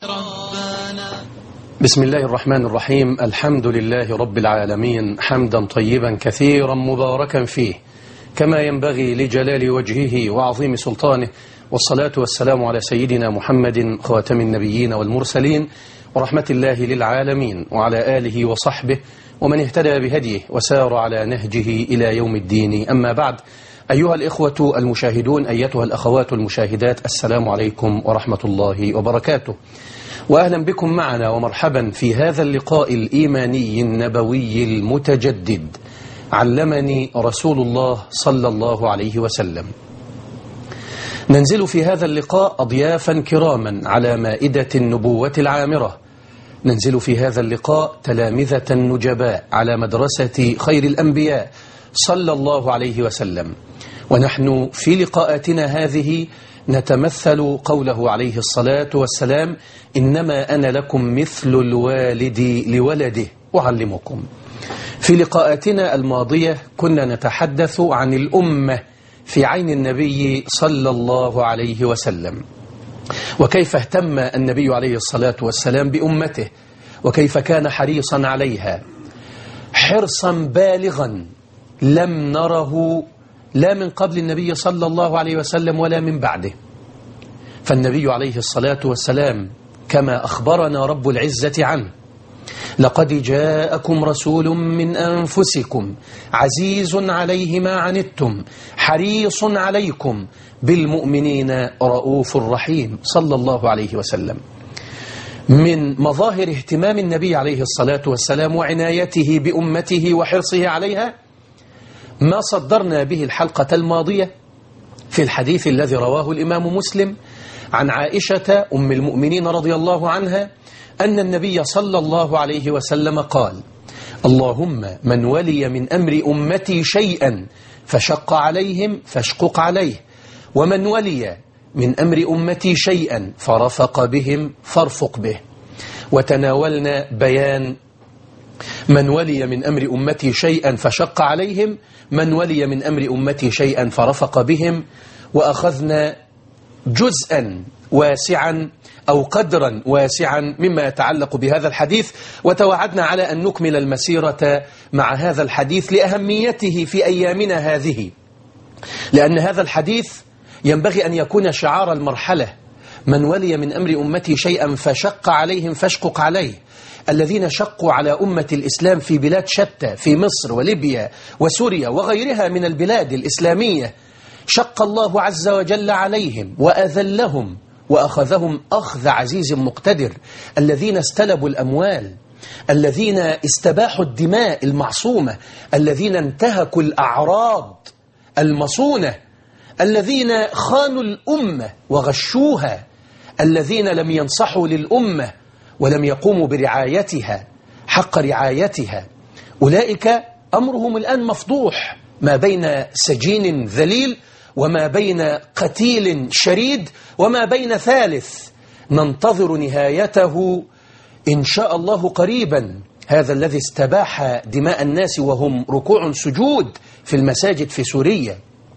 بسم الله الرحمن الرحيم الحمد لله رب العالمين حمدا طيبا كثيرا مباركا فيه كما ينبغي لجلال وجهه وعظيم سلطانه والصلاة والسلام على سيدنا محمد خاتم النبيين والمرسلين ورحمة الله للعالمين وعلى آله وصحبه ومن اهتدى بهديه وسار على نهجه إلى يوم الدين أما بعد أيها الإخوة المشاهدون أيتها الأخوات المشاهدات السلام عليكم ورحمة الله وبركاته وأهلا بكم معنا ومرحبا في هذا اللقاء الإيماني النبوي المتجدد علمني رسول الله صلى الله عليه وسلم ننزل في هذا اللقاء أضيافا كراما على مائدة النبوة العامرة ننزل في هذا اللقاء تلامذة نجباء على مدرسة خير الأنبياء صلى الله عليه وسلم ونحن في لقاءاتنا هذه نتمثل قوله عليه الصلاة والسلام إنما أنا لكم مثل الوالد لولده أعلمكم في لقاءاتنا الماضية كنا نتحدث عن الأمة في عين النبي صلى الله عليه وسلم وكيف اهتم النبي عليه الصلاة والسلام بأمته وكيف كان حريصا عليها حرصا بالغا لم نره لا من قبل النبي صلى الله عليه وسلم ولا من بعده فالنبي عليه الصلاة والسلام كما أخبرنا رب العزة عنه لقد جاءكم رسول من أنفسكم عزيز عليه ما عنتم حريص عليكم بالمؤمنين رؤوف رحيم صلى الله عليه وسلم من مظاهر اهتمام النبي عليه الصلاة والسلام وعنايته بأمته وحرصه عليها ما صدرنا به الحلقة الماضية في الحديث الذي رواه الإمام مسلم عن عائشة أم المؤمنين رضي الله عنها أن النبي صلى الله عليه وسلم قال اللهم من ولي من أمر أمتي شيئا فشق عليهم فاشقق عليه ومن ولي من أمر أمتي شيئا فرفق بهم فارفق به وتناولنا بيان من ولي من أمر أمتي شيئا فشق عليهم من ولي من أمر أمتي شيئا فرفق بهم وأخذنا جزءا واسعا أو قدرا واسعا مما يتعلق بهذا الحديث وتوعدنا على أن نكمل المسيرة مع هذا الحديث لأهميته في أيامنا هذه لأن هذا الحديث ينبغي أن يكون شعار المرحلة من ولي من أمر أمتي شيئا فشق عليهم فاشقق عليه الذين شقوا على أمة الإسلام في بلاد شتى في مصر وليبيا وسوريا وغيرها من البلاد الإسلامية شق الله عز وجل عليهم وأذلهم وأخذهم أخذ عزيز مقتدر الذين استلبوا الأموال الذين استباحوا الدماء المعصومة الذين انتهكوا الأعراض المصونة الذين خانوا الأمة وغشوها الذين لم ينصحوا للأمة ولم يقوموا برعايتها حق رعايتها أولئك أمرهم الآن مفضوح ما بين سجين ذليل وما بين قتيل شريد وما بين ثالث ننتظر نهايته إن شاء الله قريبا هذا الذي استباح دماء الناس وهم ركوع سجود في المساجد في سوريا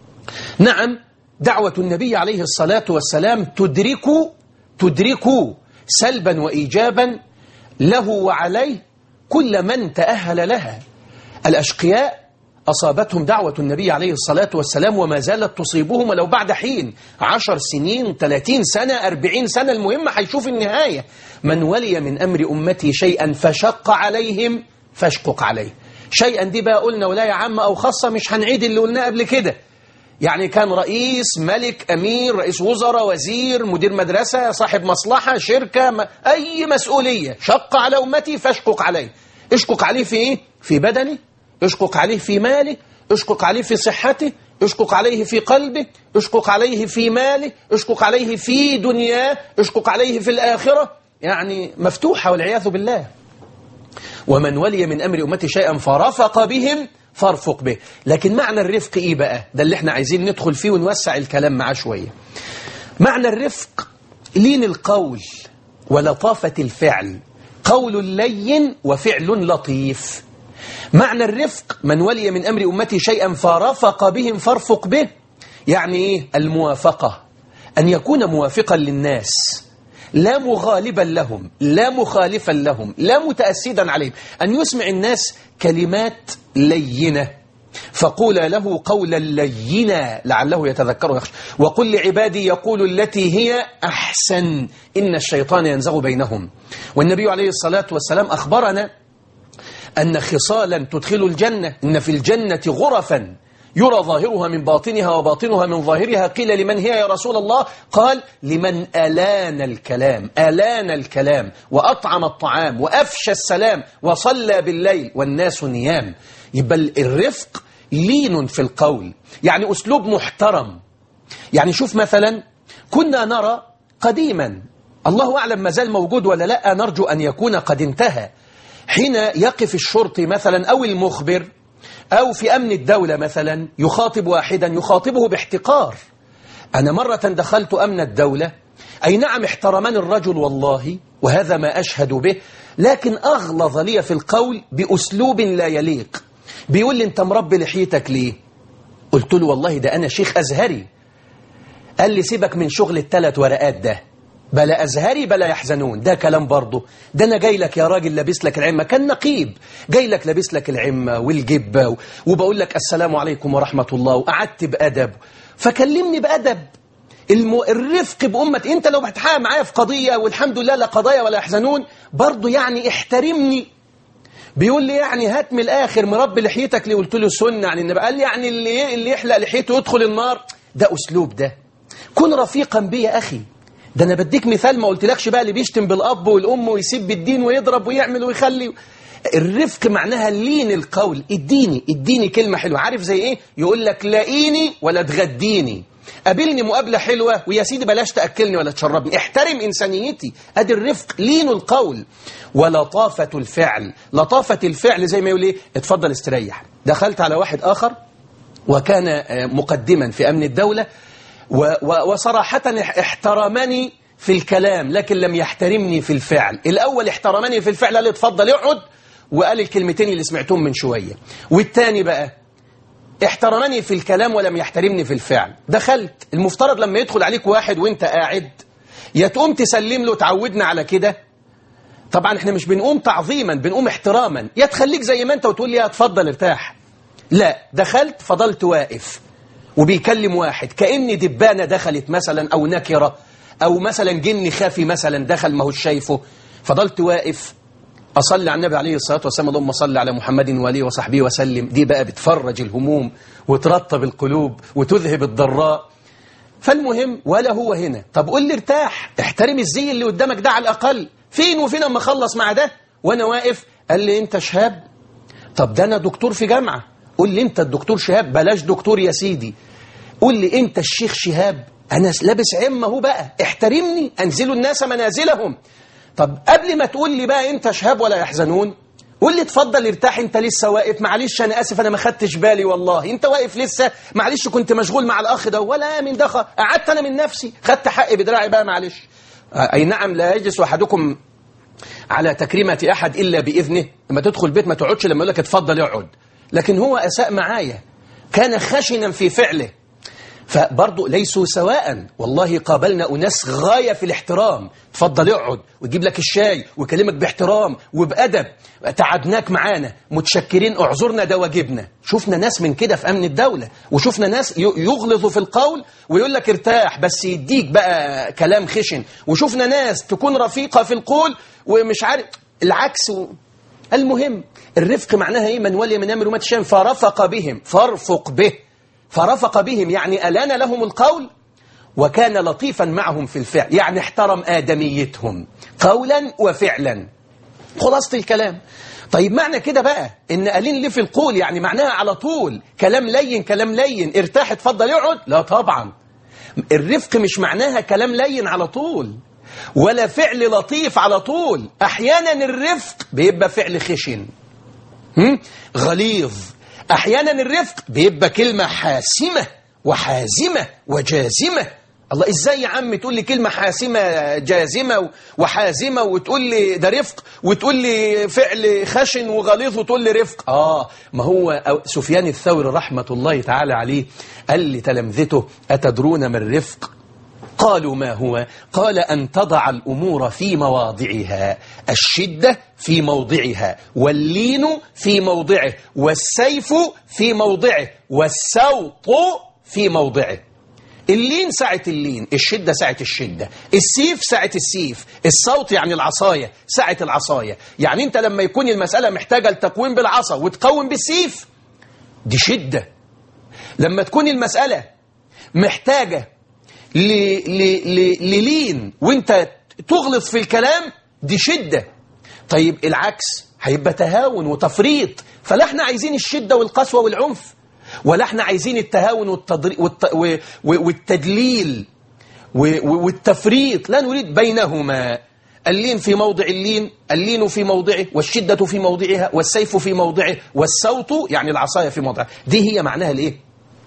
نعم دعوة النبي عليه الصلاة والسلام تدرك تدرك سلبا وإيجابا له وعليه كل من تأهل لها الأشقياء أصابتهم دعوة النبي عليه الصلاة والسلام وما زالت تصيبهم ولو بعد حين عشر سنين ثلاثين سنة أربعين سنة المهم هيشوف النهاية من ولي من أمر أمتي شيئا فشق عليهم فاشقق عليه شيئا دي بقى قلنا ولاية عامة أو خاصة مش هنعيد اللي قلناه قبل كده يعني كان رئيس ملك أمير رئيس وزراء وزير مدير مدرسة صاحب مصلحة شركة ما أي مسؤولية شق على أمتي فاشقق عليه اشقق عليه في إيه؟ في بدنه اشقق عليه في ماله اشقق عليه في صحته اشقق عليه في قلبه اشقق عليه في ماله اشقق عليه في دنياه اشقق عليه في الآخرة يعني مفتوحة والعياذ بالله ومن ولي من أمر أمتي شيئا فرفق بهم فارفق به لكن معنى الرفق إيه بقى ده اللي احنا عايزين ندخل فيه ونوسع الكلام معاه شوية معنى الرفق لين القول ولطافة الفعل قول لين وفعل لطيف معنى الرفق من ولي من أمر أمتي شيئا فرفق بهم فارفق به يعني إيه الموافقة أن يكون موافقا للناس لا مغالبا لهم لا مخالفا لهم لا متأسدا عليهم أن يسمع الناس كلمات لينة فقول له قولا لينا لعله يتذكر ويخشى وقل لعبادي يقول التي هي أحسن إن الشيطان ينزغ بينهم والنبي عليه الصلاة والسلام أخبرنا أن خصالا تدخل الجنة إن في الجنة غرفا يرى ظاهرها من باطنها وباطنها من ظاهرها قيل لمن هي يا رسول الله قال لمن ألان الكلام ألان الكلام وأطعم الطعام وأفشى السلام وصلى بالليل والناس نيام يبقى الرفق لين في القول يعني أسلوب محترم يعني شوف مثلا كنا نرى قديما الله أعلم ما زال موجود ولا لا نرجو أن يكون قد انتهى حين يقف الشرطي مثلا أو المخبر أو في أمن الدولة مثلا يخاطب واحدا يخاطبه باحتقار أنا مرة دخلت أمن الدولة أي نعم احترمني الرجل والله وهذا ما أشهد به لكن أغلظ لي في القول بأسلوب لا يليق بيقول لي أنت مربي لحيتك ليه قلت له والله ده أنا شيخ أزهري قال لي سيبك من شغل الثلاث ورقات ده بلا أزهري بلا يحزنون ده كلام برضه ده أنا جاي لك يا راجل لابس لك العمة كان نقيب جاي لك لابس لك العمة والجبة وبقول لك السلام عليكم ورحمة الله وقعدت بأدب فكلمني بأدب الم... الرفق بأمتي أنت لو بتحقق معايا في قضية والحمد لله لا قضايا ولا يحزنون برضه يعني احترمني بيقول لي يعني هات من الآخر مربي لحيتك ليه قلت له سنة يعني النبي قال لي يعني اللي, اللي يحلق لحيته يدخل النار ده أسلوب ده كن رفيقا بي يا أخي ده أنا بديك مثال ما قلتلكش بقى اللي بيشتم بالأب والأم ويسيب الدين ويضرب ويعمل ويخلي الرفق معناها لين القول اديني اديني كلمة حلوة عارف زي ايه يقول لك لاقيني ولا تغديني قابلني مقابلة حلوة ويا سيدي بلاش تأكلني ولا تشربني احترم إنسانيتي ادي الرفق لين القول ولطافة الفعل لطافة الفعل زي ما يقول ايه اتفضل استريح دخلت على واحد آخر وكان مقدما في أمن الدولة وصراحة احترمني في الكلام لكن لم يحترمني في الفعل الأول احترمني في الفعل قال اتفضل اقعد وقال الكلمتين اللي سمعتهم من شوية والتاني بقى احترمني في الكلام ولم يحترمني في الفعل دخلت المفترض لما يدخل عليك واحد وانت قاعد يا تقوم تسلم له تعودنا على كده طبعا احنا مش بنقوم تعظيما بنقوم احتراما يا تخليك زي ما انت وتقول لي اتفضل ارتاح لا دخلت فضلت واقف وبيكلم واحد كأن دبانة دخلت مثلا أو نكرة أو مثلا جن خافي مثلا دخل ما هو شايفه فضلت واقف أصلي على النبي عليه الصلاة والسلام اللهم صل على محمد وآله وصحبه وسلم دي بقى بتفرج الهموم وترطب القلوب وتذهب الضراء فالمهم ولا هو هنا طب قول لي ارتاح احترم الزي اللي قدامك ده على الأقل فين وفين اما اخلص مع ده وأنا واقف قال لي أنت شهاب طب ده أنا دكتور في جامعة قول لي أنت الدكتور شهاب بلاش دكتور يا سيدي قول لي أنت الشيخ شهاب أنا لابس عمة هو بقى احترمني أنزلوا الناس منازلهم طب قبل ما تقول لي بقى أنت شهاب ولا يحزنون قول لي اتفضل ارتاح انت لسه واقف معلش انا اسف انا ما خدتش بالي والله انت واقف لسه معلش كنت مشغول مع الاخ ده ولا من ده قعدت انا من نفسي خدت حقي بدراعي بقى معلش اي نعم لا يجلس احدكم على تكريمة احد الا باذنه لما تدخل البيت ما تقعدش لما يقول لك اتفضل اقعد لكن هو اساء معايا كان خشنا في فعله فبرضه ليسوا سواء والله قابلنا أناس غاية في الاحترام تفضل اقعد ويجيب لك الشاي ويكلمك باحترام وبأدب تعبناك معانا متشكرين اعذرنا ده واجبنا شفنا ناس من كده في أمن الدولة وشفنا ناس يغلظوا في القول ويقول لك ارتاح بس يديك بقى كلام خشن وشفنا ناس تكون رفيقة في القول ومش عارف العكس و... المهم الرفق معناها ايه من ولي من امر وما تشام فرفق بهم فارفق به فرفق بهم يعني ألان لهم القول وكان لطيفا معهم في الفعل يعني احترم آدميتهم قولا وفعلا خلاصة الكلام طيب معنى كده بقى ان قالين ليه في القول يعني معناها على طول كلام لين كلام لين ارتاح اتفضل يقعد لا طبعا الرفق مش معناها كلام لين على طول ولا فعل لطيف على طول احيانا الرفق بيبقى فعل خشن غليظ أحيانا الرفق بيبقى كلمة حاسمة وحازمة وجازمة الله إزاي يا عم تقول لي كلمة حاسمة جازمة وحازمة وتقول لي ده رفق وتقول لي فعل خشن وغليظ وتقول لي رفق آه ما هو سفيان الثوري رحمة الله تعالى عليه قال لتلامذته أتدرون ما الرفق قالوا ما هو قال أن تضع الأمور في مواضعها الشدة في موضعها واللين في موضعه والسيف في موضعه والسوط في موضعه اللين ساعة اللين الشدة ساعة الشدة السيف ساعة السيف الصوت يعني العصاية ساعة العصاية يعني انت لما يكون المسألة محتاجة لتقويم بالعصا وتقوم بالسيف دي شدة لما تكون المسألة محتاجة للين وانت تغلط في الكلام دي شدة طيب العكس هيبقى تهاون وتفريط فلا احنا عايزين الشدة والقسوة والعنف ولا احنا عايزين التهاون والتضري والت... والتدليل والتفريط لا نريد بينهما اللين في موضع اللين اللين في موضعه والشدة في موضعها والسيف في موضعه والسوط يعني العصاية في موضعها دي هي معناها الايه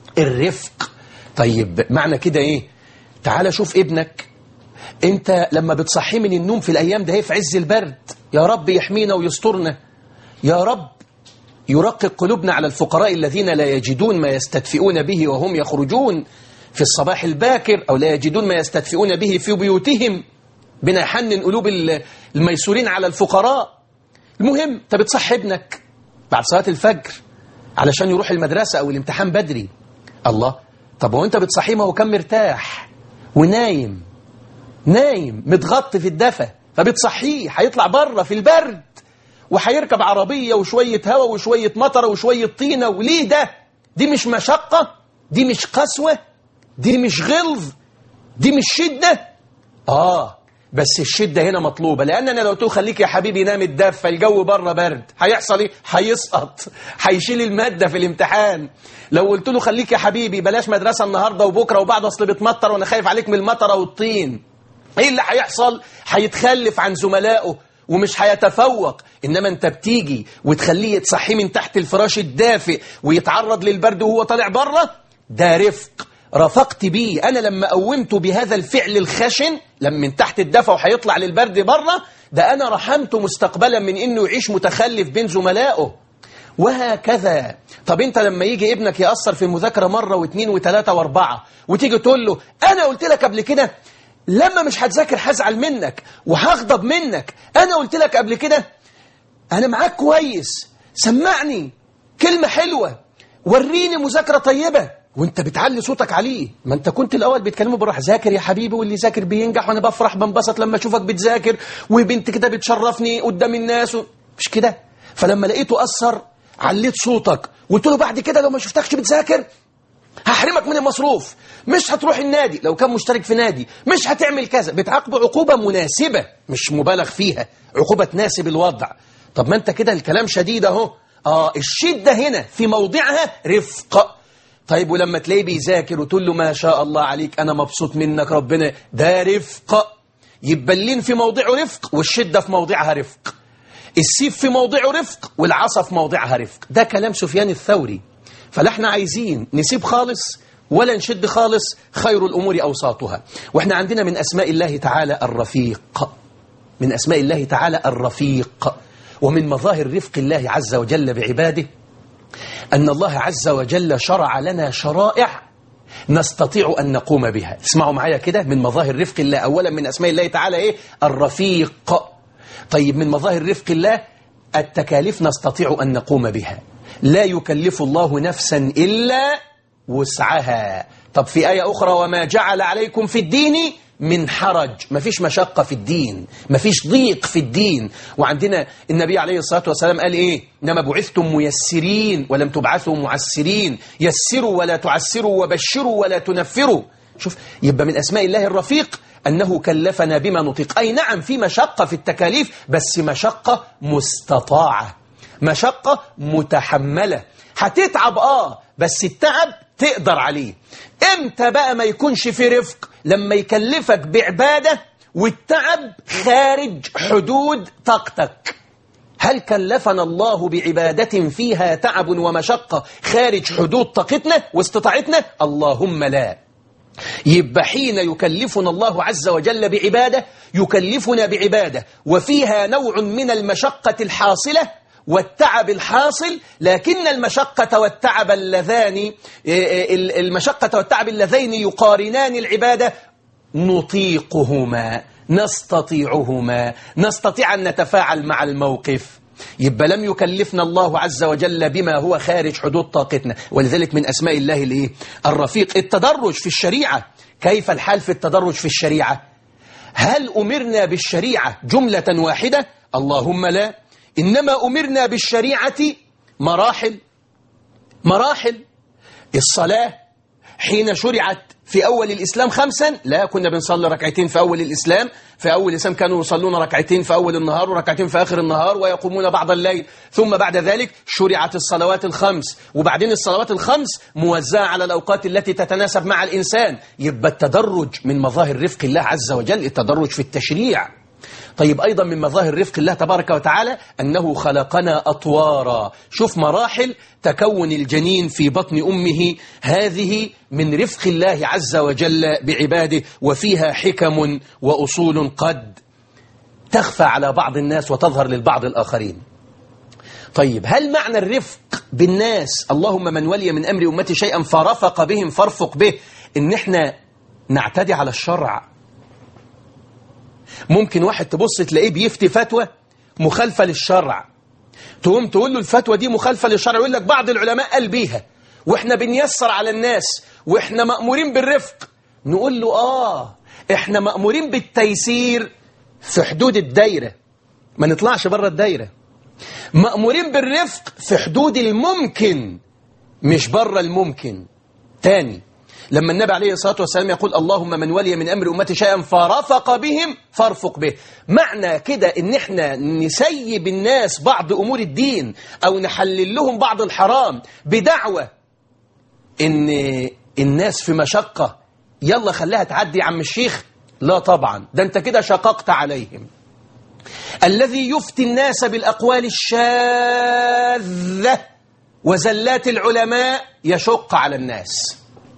الرفق طيب معنى كده ايه تعال شوف ابنك انت لما بتصحيه من النوم في الايام ده في عز البرد يا رب يحمينا ويسترنا يا رب يرقق قلوبنا على الفقراء الذين لا يجدون ما يستدفئون به وهم يخرجون في الصباح الباكر أو لا يجدون ما يستدفئون به في بيوتهم بنا يحنن قلوب الميسورين على الفقراء المهم انت بتصحي ابنك بعد صلاة الفجر علشان يروح المدرسة أو الامتحان بدري الله طب وانت بتصحيه ما هو كان مرتاح ونايم نايم متغطي في الدفا فبتصحيه هيطلع بره في البرد وهيركب عربية وشوية هواء وشوية مطرة وشوية طينة وليه ده دي مش مشقة دي مش قسوة دي مش غلظ دي مش شدة آه بس الشدة هنا مطلوبة لأن أنا لو قلت له خليك يا حبيبي نام الدفة الجو بره برد هيحصل إيه؟ هيسقط هيشيل المادة في الامتحان لو قلت له خليك يا حبيبي بلاش مدرسة النهاردة وبكرة وبعد أصل بتمطر وأنا خايف عليك من المطرة والطين إيه اللي هيحصل؟ هيتخلف عن زملائه ومش هيتفوق إنما أنت بتيجي وتخليه يتصحي من تحت الفراش الدافئ ويتعرض للبرد وهو طالع بره ده رفق رفقت بيه أنا لما قومته بهذا الفعل الخشن لما من تحت الدفع وهيطلع للبرد بره ده أنا رحمته مستقبلا من إنه يعيش متخلف بين زملائه وهكذا طب انت لما يجي ابنك يأثر في المذاكرة مرة واثنين وثلاثة واربعة وتيجي تقول له انا قلت لك قبل كده لما مش هتذاكر هزعل منك وهغضب منك انا قلت لك قبل كده انا معاك كويس سمعني كلمة حلوة وريني مذاكرة طيبة وانت بتعلي صوتك عليه ما انت كنت الاول بتكلمه بالراحه ذاكر يا حبيبي واللي ذاكر بينجح وانا بفرح بنبسط لما اشوفك بتذاكر وبنت كده بتشرفني قدام الناس و... مش كده فلما لقيته اثر عليت صوتك وقلت له بعد كده لو ما شفتكش بتذاكر هحرمك من المصروف مش هتروح النادي لو كان مشترك في نادي مش هتعمل كذا بتعاقبه عقوبة مناسبة مش مبالغ فيها عقوبة تناسب الوضع طب ما انت كده الكلام شديد اهو اه الشدة هنا في موضعها رفق طيب ولما تلاقيه بيذاكر وتقول له ما شاء الله عليك انا مبسوط منك ربنا ده رفق يبقى اللين في موضعه رفق والشدة في موضعها رفق السيف في موضعه رفق والعصا في موضعها رفق ده كلام سفيان الثوري فلا احنا عايزين نسيب خالص ولا نشد خالص خير الأمور أوساطها وإحنا عندنا من أسماء الله تعالى الرفيق من أسماء الله تعالى الرفيق ومن مظاهر رفق الله عز وجل بعباده أن الله عز وجل شرع لنا شرائع نستطيع أن نقوم بها اسمعوا معايا كده من مظاهر رفق الله أولا من أسماء الله تعالى إيه؟ الرفيق طيب من مظاهر رفق الله التكاليف نستطيع أن نقوم بها لا يكلف الله نفسا إلا وسعها طب في آية أخرى وما جعل عليكم في الدين من حرج ما فيش مشقة في الدين ما فيش ضيق في الدين وعندنا النبي عليه الصلاة والسلام قال إيه إنما بعثتم ميسرين ولم تبعثوا معسرين يسروا ولا تعسروا وبشروا ولا تنفروا شوف يبقى من أسماء الله الرفيق أنه كلفنا بما نطيق أي نعم في مشقة في التكاليف بس مشقة مستطاعة مشقة متحملة هتتعب آه بس التعب تقدر عليه امتى بقى ما يكونش في رفق لما يكلفك بعبادة والتعب خارج حدود طاقتك هل كلفنا الله بعبادة فيها تعب ومشقة خارج حدود طاقتنا واستطاعتنا اللهم لا يبقى حين يكلفنا الله عز وجل بعبادة يكلفنا بعبادة وفيها نوع من المشقة الحاصلة والتعب الحاصل لكن المشقة والتعب اللذان المشقة والتعب اللذين يقارنان العبادة نطيقهما نستطيعهما نستطيع أن نتفاعل مع الموقف يبقى لم يكلفنا الله عز وجل بما هو خارج حدود طاقتنا ولذلك من أسماء الله الإيه؟ الرفيق التدرج في الشريعة كيف الحال في التدرج في الشريعة هل أمرنا بالشريعة جملة واحدة اللهم لا إنما أمرنا بالشريعة مراحل مراحل الصلاة حين شرعت في أول الإسلام خمسا لا كنا بنصلي ركعتين في أول الإسلام في أول الإسلام كانوا يصلون ركعتين في أول النهار وركعتين في آخر النهار ويقومون بعض الليل ثم بعد ذلك شرعت الصلوات الخمس وبعدين الصلوات الخمس موزعة على الأوقات التي تتناسب مع الإنسان يبقى التدرج من مظاهر رفق الله عز وجل التدرج في التشريع طيب أيضا من مظاهر رفق الله تبارك وتعالى أنه خلقنا أطوارا شوف مراحل تكون الجنين في بطن أمه هذه من رفق الله عز وجل بعباده وفيها حكم وأصول قد تخفى على بعض الناس وتظهر للبعض الآخرين طيب هل معنى الرفق بالناس اللهم من ولي من أمر أمتي شيئا فرفق بهم فارفق به إن احنا نعتدي على الشرع ممكن واحد تبص تلاقيه بيفتي فتوى مخالفة للشرع تقوم تقول له الفتوى دي مخالفة للشرع يقول لك بعض العلماء قال بيها واحنا بنيسر على الناس واحنا مأمورين بالرفق نقول له آه احنا مأمورين بالتيسير في حدود الدايرة ما نطلعش بره الدايرة مأمورين بالرفق في حدود الممكن مش بره الممكن تاني لما النبي عليه الصلاة والسلام يقول اللهم من ولي من أمر أمتي شيئا فرفق بهم فارفق به معنى كده ان احنا نسيب الناس بعض أمور الدين أو نحلل لهم بعض الحرام بدعوة ان الناس في مشقة يلا خليها تعدي عم الشيخ لا طبعا ده انت كده شققت عليهم الذي يفتي الناس بالأقوال الشاذة وزلات العلماء يشق على الناس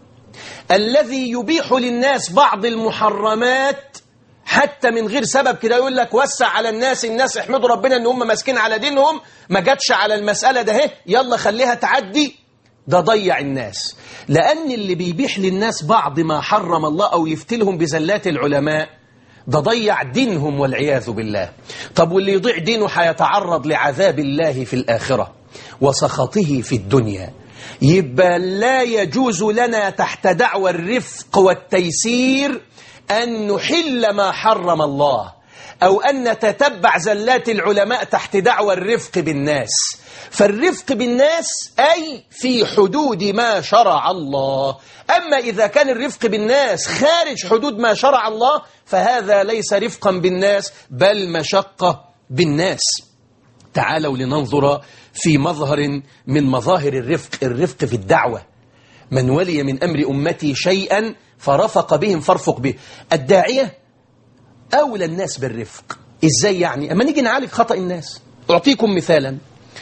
الذي يبيح للناس بعض المحرمات حتى من غير سبب كده يقول لك وسع على الناس الناس احمدوا ربنا ان هم ماسكين على دينهم ما جاتش على المسألة ده اهي يلا خليها تعدي ده ضيع الناس لأن اللي بيبيح للناس بعض ما حرم الله أو يفتلهم بزلات العلماء ده ضيع دينهم والعياذ بالله طب واللي يضيع دينه هيتعرض لعذاب الله في الآخرة وسخطه في الدنيا يبقى لا يجوز لنا تحت دعوى الرفق والتيسير أن نحل ما حرم الله أو أن نتتبع زلات العلماء تحت دعوى الرفق بالناس فالرفق بالناس أي في حدود ما شرع الله أما إذا كان الرفق بالناس خارج حدود ما شرع الله فهذا ليس رفقا بالناس بل مشقة بالناس تعالوا لننظر في مظهر من مظاهر الرفق الرفق في الدعوة من ولي من أمر أمتي شيئا فرفق بهم فارفق به الداعية أولى الناس بالرفق إزاي يعني أما نيجي نعالج خطأ الناس أعطيكم مثالا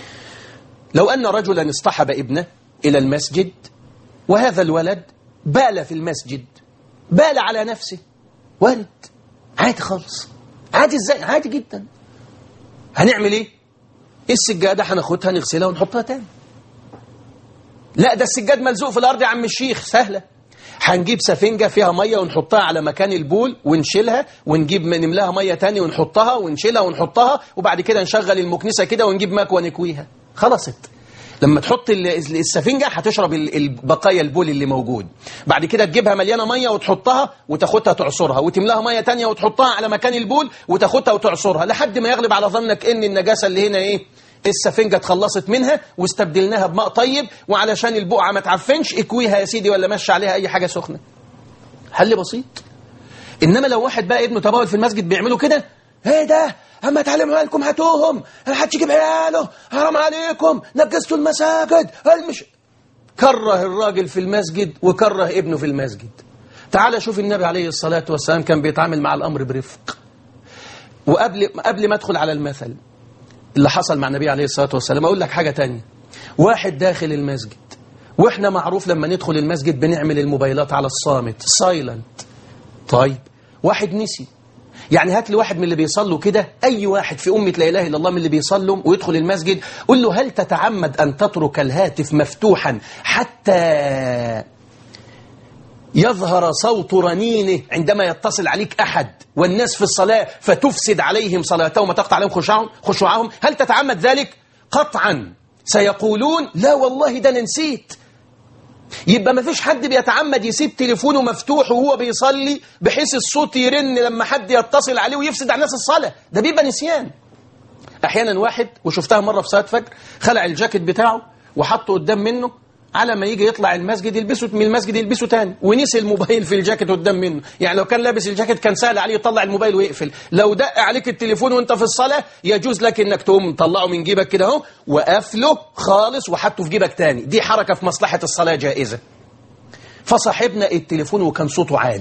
لو أن رجلا اصطحب ابنه إلى المسجد وهذا الولد بال في المسجد بال على نفسه وارد عادي خالص عادي ازاي عادي جدا هنعمل ايه السجادة هناخدها نغسلها ونحطها تاني لا ده السجاد ملزوق في الأرض يا عم الشيخ سهلة هنجيب سفنجة فيها مية ونحطها على مكان البول ونشيلها ونجيب نملاها مية تاني ونحطها ونشيلها ونحطها وبعد كده نشغل المكنسة كده ونجيب مكوى نكويها خلصت لما تحط السفنجة هتشرب البقايا البول اللي موجود بعد كده تجيبها مليانة مية وتحطها وتاخدها تعصرها وتملاها مية تانية وتحطها على مكان البول وتاخدها وتعصرها لحد ما يغلب على ظنك ان النجاسة اللي هنا ايه السفنجة اتخلصت منها واستبدلناها بماء طيب وعلشان البقعة ما تعفنش اكويها يا سيدي ولا مشي عليها اي حاجة سخنة حل بسيط انما لو واحد بقى ابنه تبول في المسجد بيعملوا كده ايه ده اما تعلموا لكم هاتوهم محدش يجيب عياله حرام عليكم نجستوا المساجد المش كره الراجل في المسجد وكره ابنه في المسجد تعال شوف النبي عليه الصلاة والسلام كان بيتعامل مع الأمر برفق وقبل قبل ما أدخل على المثل اللي حصل مع النبي عليه الصلاة والسلام أقول لك حاجة تانية واحد داخل المسجد وإحنا معروف لما ندخل المسجد بنعمل الموبايلات على الصامت سايلنت طيب واحد نسي يعني هات لي واحد من اللي بيصلوا كده أي واحد في أمة لا إله إلا الله من اللي بيصلوا ويدخل المسجد قل له هل تتعمد أن تترك الهاتف مفتوحا حتى يظهر صوت رنينه عندما يتصل عليك أحد والناس في الصلاة فتفسد عليهم صلاتهم وتقطع عليهم خشوعهم, خشوعهم هل تتعمد ذلك؟ قطعا سيقولون لا والله ده أنا نسيت يبقى ما فيش حد بيتعمد يسيب تليفونه مفتوح وهو بيصلي بحيث الصوت يرن لما حد يتصل عليه ويفسد على الناس الصلاة ده بيبقى نسيان أحيانا واحد وشفتها مرة في صلاة فجر خلع الجاكيت بتاعه وحطه قدام منه على ما يجي يطلع المسجد يلبسه من المسجد يلبسه تاني ونسي الموبايل في الجاكيت قدام منه يعني لو كان لابس الجاكيت كان سهل عليه يطلع الموبايل ويقفل لو دق عليك التليفون وانت في الصلاة يجوز لك انك تقوم طلعه من جيبك كده اهو وقافله خالص وحطه في جيبك تاني دي حركة في مصلحة الصلاة جائزة فصاحبنا التليفون وكان صوته عالي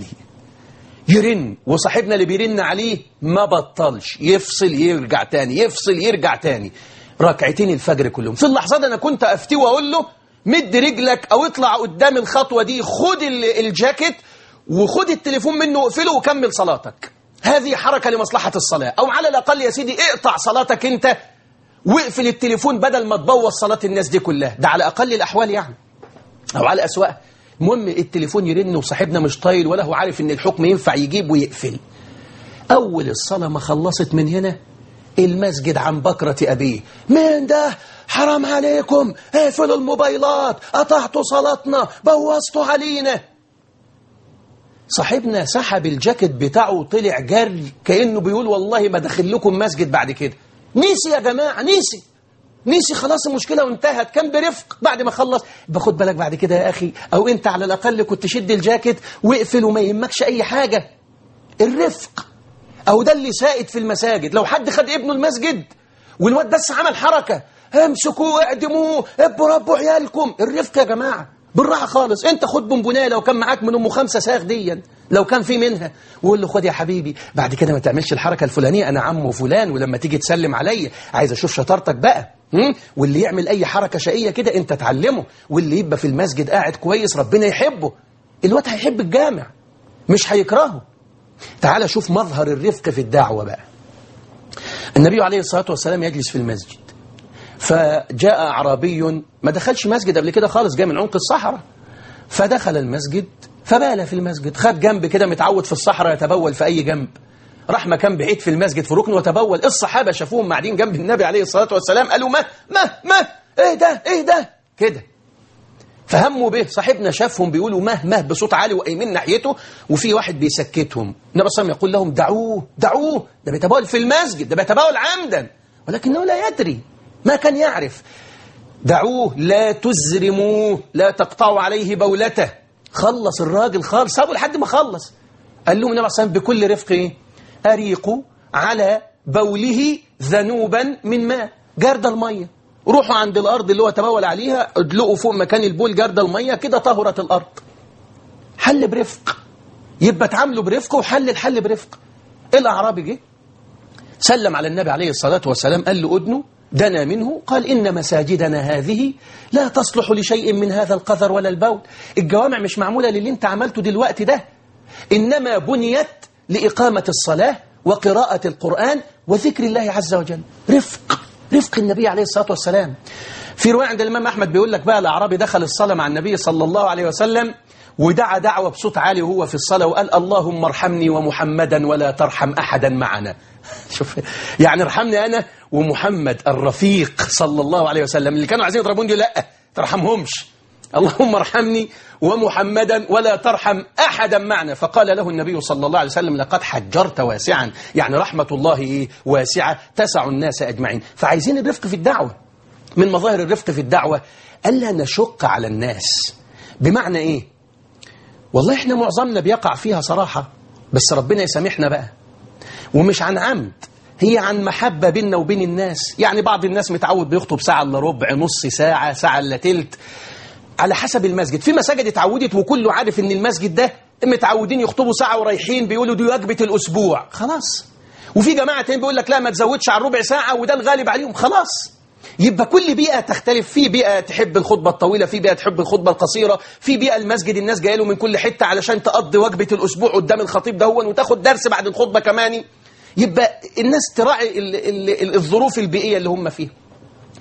يرن وصاحبنا اللي بيرن عليه ما بطلش يفصل يرجع تاني يفصل يرجع تاني ركعتين الفجر كلهم في اللحظة دي انا كنت افتيه واقول له مد رجلك او اطلع قدام الخطوة دي خد الجاكيت وخد التليفون منه واقفله وكمل صلاتك هذه حركة لمصلحة الصلاة او على الاقل يا سيدي اقطع صلاتك انت واقفل التليفون بدل ما تبوظ صلاة الناس دي كلها ده على اقل الاحوال يعني او على اسوأ المهم التليفون يرن وصاحبنا مش طايل ولا هو عارف ان الحكم ينفع يجيب ويقفل اول الصلاة ما خلصت من هنا المسجد عن بكرة أبيه مين ده حرام عليكم اقفلوا الموبايلات قطعتوا صلاتنا بوظتوا علينا صاحبنا سحب الجاكيت بتاعه وطلع جري كأنه بيقول والله ما دخل لكم مسجد بعد كده نسي يا جماعة نسي نسي خلاص المشكلة وانتهت كان برفق بعد ما خلص باخد بالك بعد كده يا أخي أو أنت على الأقل كنت شد الجاكيت واقفل وما يهمكش أي حاجة الرفق أو ده اللي سائد في المساجد لو حد خد ابنه المسجد والواد بس عمل حركة امسكوه اعدموه ابوا ربوا عيالكم الرفق يا جماعة بالراحة خالص انت خد بونبونيه لو كان معاك من ام خمسة ساغ ديا لو كان في منها وقول له خد يا حبيبي بعد كده ما تعملش الحركة الفلانية انا عمه فلان ولما تيجي تسلم عليا عايز اشوف شطارتك بقى م? واللي يعمل اي حركة شقية كده انت تعلمه واللي يبقى في المسجد قاعد كويس ربنا يحبه الواد هيحب الجامع مش هيكرهه تعال شوف مظهر الرفق في الدعوة بقى النبي عليه الصلاة والسلام يجلس في المسجد فجاء أعرابي ما دخلش مسجد قبل كده خالص جاء من عمق الصحراء فدخل المسجد فبال في المسجد خد جنب كده متعود في الصحراء يتبول في أي جنب راح مكان بعيد في المسجد في ركن وتبول الصحابة شافوهم قاعدين جنب النبي عليه الصلاة والسلام قالوا ما ما ما ايه ده ايه ده كده فهموا به صاحبنا شافهم بيقولوا مه مه بصوت عالي وقايمين ناحيته وفي واحد بيسكتهم النبي صلى الله عليه وسلم يقول لهم دعوه دعوه ده بيتبول في المسجد ده بيتبول عمدا ولكنه لا يدري ما كان يعرف دعوه لا تزرموه لا تقطعوا عليه بولته خلص الراجل خالص سابه لحد ما خلص قال لهم النبي صلى الله عليه وسلم بكل رفق ايه أريقوا على بوله ذنوبا من ماء جرد الميه روحوا عند الأرض اللي هو تبول عليها ادلقوا فوق مكان البول جرد المية كده طهرت الأرض حل برفق يبقى تعاملوا برفق وحل الحل برفق الأعرابي جه سلم على النبي عليه الصلاة والسلام قال له أدنه دنا منه قال إن مساجدنا هذه لا تصلح لشيء من هذا القذر ولا البول الجوامع مش معمولة للي انت عملته دلوقتي ده إنما بنيت لإقامة الصلاة وقراءة القرآن وذكر الله عز وجل رفق رفق النبي عليه الصلاة والسلام في رواية عند الإمام أحمد بيقول لك بقى الأعرابي دخل الصلاة مع النبي صلى الله عليه وسلم ودعا دعوة بصوت عالي وهو في الصلاة وقال اللهم ارحمني ومحمدا ولا ترحم أحدا معنا شوف يعني ارحمني أنا ومحمد الرفيق صلى الله عليه وسلم اللي كانوا عايزين يضربوني لا ترحمهمش اللهم ارحمني ومحمدا ولا ترحم أحدا معنا فقال له النبي صلى الله عليه وسلم لقد حجرت واسعا يعني رحمة الله واسعة تسع الناس أجمعين فعايزين الرفق في الدعوة من مظاهر الرفق في الدعوة ألا نشق على الناس بمعنى إيه والله إحنا معظمنا بيقع فيها صراحة بس ربنا يسامحنا بقى ومش عن عمد هي عن محبة بيننا وبين الناس يعني بعض الناس متعود بيخطب ساعة إلا ربع نص ساعة ساعة إلا تلت على حسب المسجد في مساجد اتعودت وكله عارف ان المسجد ده متعودين يخطبوا ساعة ورايحين بيقولوا دي وجبة الأسبوع خلاص وفي جماعة تاني بيقول لك لا ما تزودش على ربع ساعة وده الغالب عليهم خلاص يبقى كل بيئة تختلف في بيئة تحب الخطبة الطويلة في بيئة تحب الخطبة القصيرة في بيئة المسجد الناس جايه له من كل حتة علشان تقضي وجبة الأسبوع قدام الخطيب دهون وتاخد درس بعد الخطبة كمان يبقى الناس تراعي ال ال ال الظروف البيئية اللي هم فيها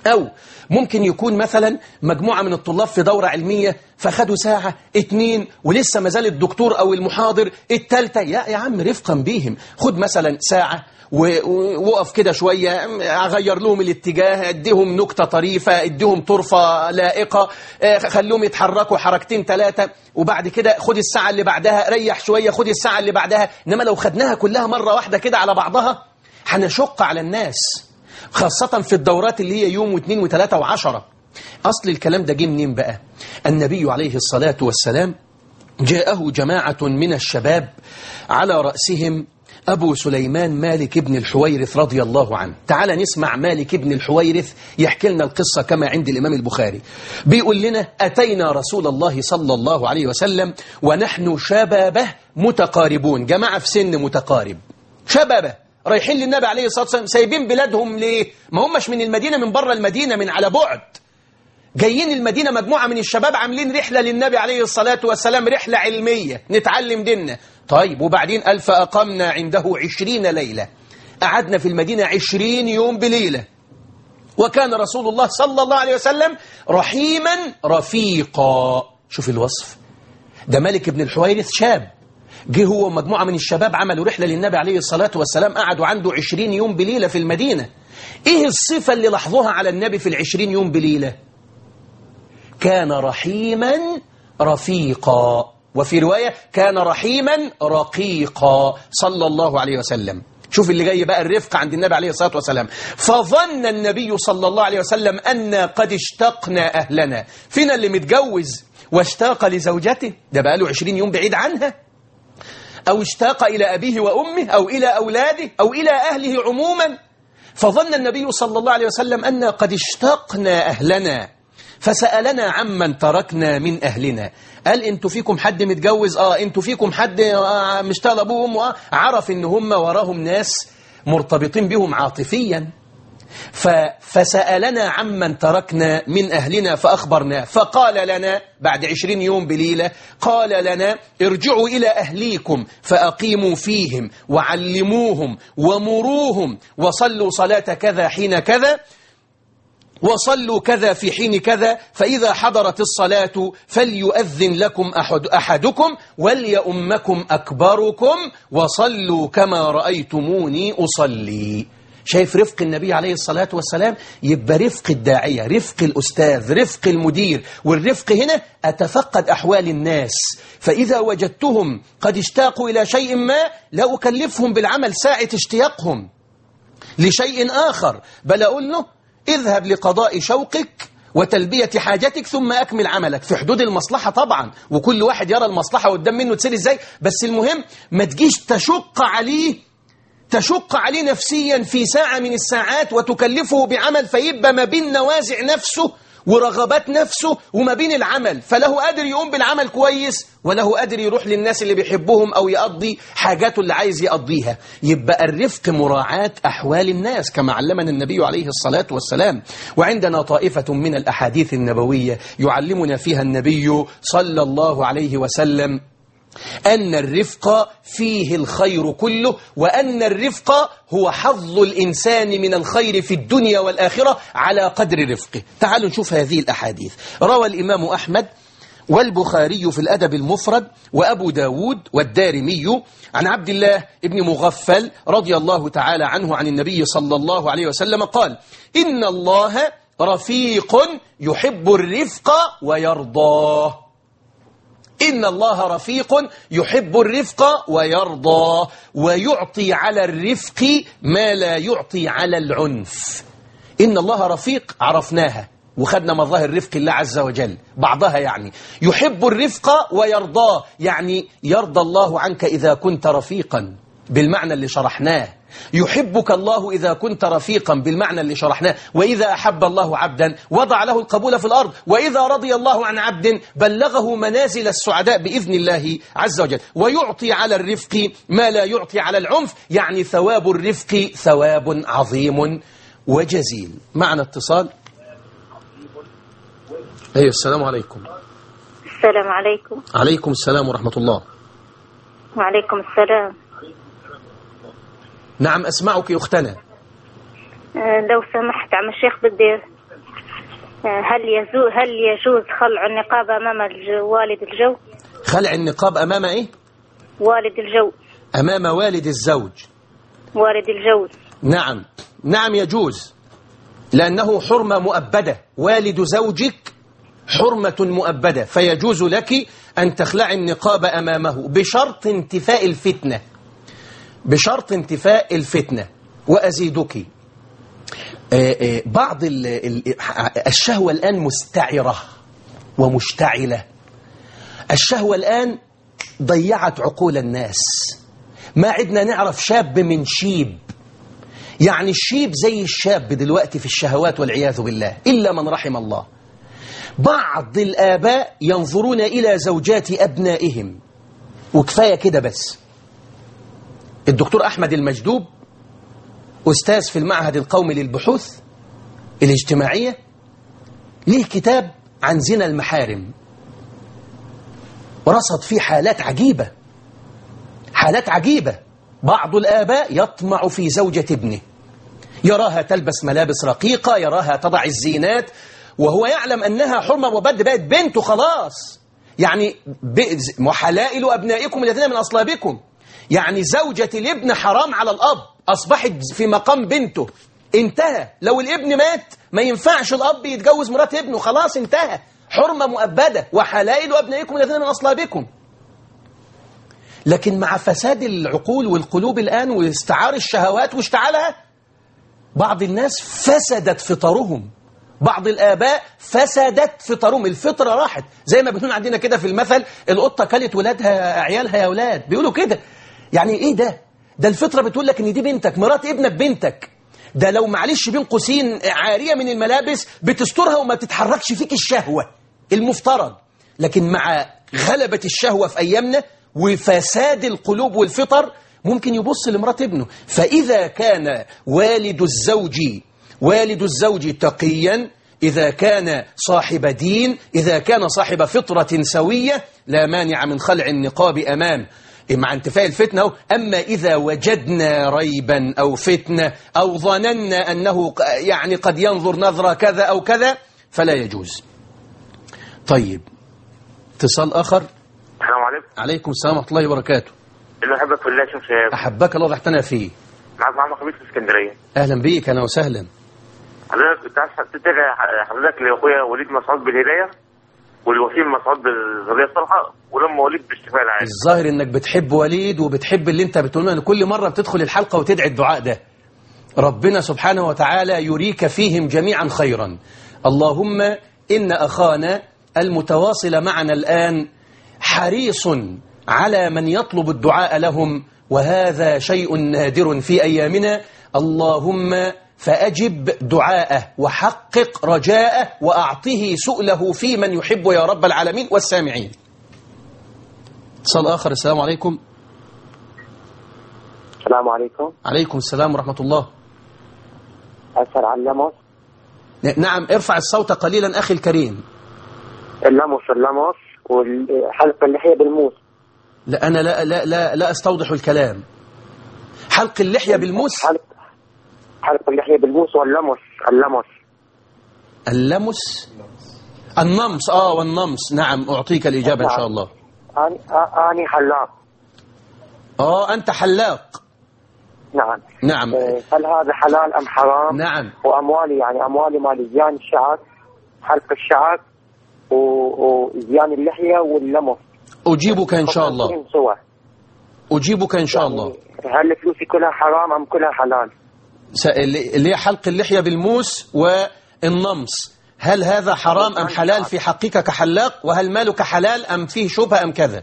أو ممكن يكون مثلا مجموعة من الطلاب في دورة علمية فخدوا ساعة اتنين ولسه ما زال الدكتور أو المحاضر التالتة يا, يا عم رفقا بيهم خد مثلا ساعة ووقف كده شوية أغير لهم الاتجاه اديهم نكتة طريفة اديهم طرفة لائقة خليهم يتحركوا حركتين ثلاثة وبعد كده خد الساعة اللي بعدها ريح شوية خد الساعة اللي بعدها إنما لو خدناها كلها مرة واحدة كده على بعضها هنشق على الناس خاصة في الدورات اللي هي يوم واثنين وثلاثة وعشرة أصل الكلام ده جه منين بقى النبي عليه الصلاة والسلام جاءه جماعة من الشباب على رأسهم أبو سليمان مالك بن الحويرث رضي الله عنه تعال نسمع مالك بن الحويرث يحكي لنا القصة كما عند الإمام البخاري بيقول لنا أتينا رسول الله صلى الله عليه وسلم ونحن شبابه متقاربون جماعة في سن متقارب شبابه رايحين للنبي عليه الصلاة والسلام سايبين بلادهم ليه ما همش من المدينة من بره المدينة من على بعد جايين المدينة مجموعة من الشباب عاملين رحلة للنبي عليه الصلاة والسلام رحلة علمية نتعلم ديننا طيب وبعدين قال فأقمنا عنده عشرين ليلة قعدنا في المدينة عشرين يوم بليلة وكان رسول الله صلى الله عليه وسلم رحيما رفيقا شوف الوصف ده ملك بن الحويرث شاب جه هو ومجموعة من الشباب عملوا رحلة للنبي عليه الصلاة والسلام قعدوا عنده عشرين يوم بليلة في المدينة ايه الصفة اللي لاحظوها على النبي في العشرين يوم بليلة كان رحيما رفيقا وفي رواية كان رحيما رقيقا صلى الله عليه وسلم شوف اللي جاي بقى الرفق عند النبي عليه الصلاة والسلام فظن النبي صلى الله عليه وسلم أن قد اشتقنا أهلنا فينا اللي متجوز واشتاق لزوجته ده بقى له عشرين يوم بعيد عنها أو اشتاق إلى أبيه وأمه أو إلى أولاده أو إلى أهله عموما فظن النبي صلى الله عليه وسلم أن قد اشتقنا أهلنا فسألنا عمن تركنا من أهلنا قال انتوا فيكم حد متجوز اه انتوا فيكم حد آه مشتاق لابوهم آه عرف ان هم وراهم ناس مرتبطين بهم عاطفيا فسألنا عمن تركنا من أهلنا فأخبرنا فقال لنا بعد عشرين يوم بليلة قال لنا ارجعوا إلى أهليكم فأقيموا فيهم وعلموهم ومروهم وصلوا صلاة كذا حين كذا وصلوا كذا في حين كذا فإذا حضرت الصلاة فليؤذن لكم أحد أحدكم وليؤمكم أكبركم وصلوا كما رأيتموني أصلي شايف رفق النبي عليه الصلاة والسلام يبقى رفق الداعية رفق الأستاذ رفق المدير والرفق هنا أتفقد أحوال الناس فإذا وجدتهم قد اشتاقوا إلى شيء ما لا أكلفهم بالعمل ساعة اشتياقهم لشيء آخر بل أقول له اذهب لقضاء شوقك وتلبية حاجتك ثم أكمل عملك في حدود المصلحة طبعا وكل واحد يرى المصلحة قدام منه تسير ازاي بس المهم ما تجيش تشق عليه تشق عليه نفسيا في ساعة من الساعات وتكلفه بعمل فيبقى ما بين نوازع نفسه ورغبات نفسه وما بين العمل فله قادر يقوم بالعمل كويس وله قادر يروح للناس اللي بيحبهم أو يقضي حاجاته اللي عايز يقضيها يبقى الرفق مراعاة أحوال الناس كما علمنا النبي عليه الصلاة والسلام وعندنا طائفة من الأحاديث النبوية يعلمنا فيها النبي صلى الله عليه وسلم أن الرفق فيه الخير كله وأن الرفق هو حظ الإنسان من الخير في الدنيا والآخرة على قدر رفقه تعالوا نشوف هذه الأحاديث روى الإمام أحمد والبخاري في الأدب المفرد وأبو داود والدارمي عن عبد الله بن مغفل رضي الله تعالى عنه عن النبي صلى الله عليه وسلم قال إن الله رفيق يحب الرفق ويرضاه إن الله رفيق يحب الرفق ويرضى ويعطي على الرفق ما لا يعطي على العنف إن الله رفيق عرفناها وخدنا مظاهر رفق الله عز وجل بعضها يعني يحب الرفق ويرضاه يعني يرضى الله عنك إذا كنت رفيقا بالمعنى اللي شرحناه يحبك الله إذا كنت رفيقا بالمعنى اللي شرحناه وإذا أحب الله عبدا وضع له القبول في الأرض وإذا رضي الله عن عبد بلغه منازل السعداء بإذن الله عز وجل ويعطي على الرفق ما لا يعطي على العنف يعني ثواب الرفق ثواب عظيم وجزيل معنى اتصال أيها السلام عليكم السلام عليكم عليكم السلام ورحمة الله وعليكم السلام نعم أسمعك يا أختنا آه، لو سمحت عم الشيخ بدي هل يزو هل يجوز خلع النقاب أمام الج- والد الجو خلع النقاب أمام إيه؟ والد الجو أمام والد الزوج والد الجوز نعم نعم يجوز لأنه حرمة مؤبدة والد زوجك حرمة مؤبدة فيجوز لك أن تخلع النقاب أمامه بشرط انتفاء الفتنة بشرط انتفاء الفتنة وأزيدك آه، آه، بعض ال- ال- الشهوة الآن مستعرة ومشتعلة الشهوة الآن ضيعت عقول الناس ما عدنا نعرف شاب من شيب يعني الشيب زي الشاب دلوقتي في الشهوات والعياذ بالله إلا من رحم الله بعض الآباء ينظرون إلى زوجات أبنائهم وكفاية كده بس الدكتور أحمد المجدوب أستاذ في المعهد القومي للبحوث الاجتماعية ليه كتاب عن زنا المحارم ورصد فيه حالات عجيبة حالات عجيبة بعض الآباء يطمع في زوجة ابنه يراها تلبس ملابس رقيقة يراها تضع الزينات وهو يعلم أنها حرمة وبد بقت بنته خلاص يعني ب- وحلائل أبنائكم الذين من أصلابكم يعني زوجة الابن حرام على الأب أصبحت في مقام بنته انتهى لو الابن مات ما ينفعش الأب يتجوز مرات ابنه خلاص انتهى حرمة مؤبدة وحلائل أبنائكم الذين من أصلابكم لكن مع فساد العقول والقلوب الآن واستعار الشهوات واشتعالها بعض الناس فسدت فطرهم بعض الآباء فسدت فطرهم الفطرة راحت زي ما بنقول عندنا كده في المثل القطة كلت ولادها عيالها يا أولاد بيقولوا كده يعني إيه ده ده الفطرة بتقول لك إن دي بنتك مرات ابنك بنتك ده لو معلش بين قوسين عارية من الملابس بتسترها وما تتحركش فيك الشهوة المفترض لكن مع غلبة الشهوة في أيامنا وفساد القلوب والفطر ممكن يبص لمرات ابنه فإذا كان والد الزوج والد الزوج تقيا إذا كان صاحب دين إذا كان صاحب فطرة سوية لا مانع من خلع النقاب أمام مع انتفاء الفتنة أهو. أما إذا وجدنا ريبا أو فتنة أو ظننا أنه ق- يعني قد ينظر نظرة كذا أو كذا فلا يجوز طيب اتصال آخر السلام عليكم عليكم السلام ورحمة الله وبركاته اللي احبك في الله شوف شباب أحبك الله وضحتنا فيه معاك محمد خبيث في اسكندريه أهلا بيك أنا وسهلا حضرتك كنت عايز تتابع حضرتك لاخويا وليد مسعود بالهدايه والوسيم مسعود بالغديه الصالحه ولما وليد بالشفاء العام الظاهر انك بتحب وليد وبتحب اللي انت بتقوله ان كل مرة بتدخل الحلقة وتدعي الدعاء ده ربنا سبحانه وتعالى يريك فيهم جميعا خيرا اللهم إن أخانا المتواصل معنا الآن حريص على من يطلب الدعاء لهم وهذا شيء نادر في أيامنا اللهم فأجب دعاءه وحقق رجاءه وأعطه سؤله في من يحب يا رب العالمين والسامعين اتصال آخر السلام عليكم السلام عليكم عليكم السلام ورحمة الله أسأل عن اللمس نعم ارفع الصوت قليلا أخي الكريم اللمس اللمس وحلق اللحية بالموس لا أنا لا, لا, لا, لا أستوضح الكلام حلق اللحية بالموس حلق حلق اللحية بالموس واللمس اللمس اللمس النمس آه والنمس نعم أعطيك الإجابة إن شاء الله أني آ- أني حلاق آه أنت حلاق نعم نعم آه، هل هذا حلال أم حرام نعم وأموالي يعني أموالي مال زيان الشعر حلق الشعر و- وزيان اللحية واللمس أجيبك إن شاء الله كلهم سوا أجيبك إن شاء الله هل فلوسي كلها حرام أم كلها حلال س- اللي اللي هي حلق اللحية بالموس والنمس هل هذا حرام أم حلال في حقك كحلاق وهل مالك حلال أم فيه شبهة أم كذا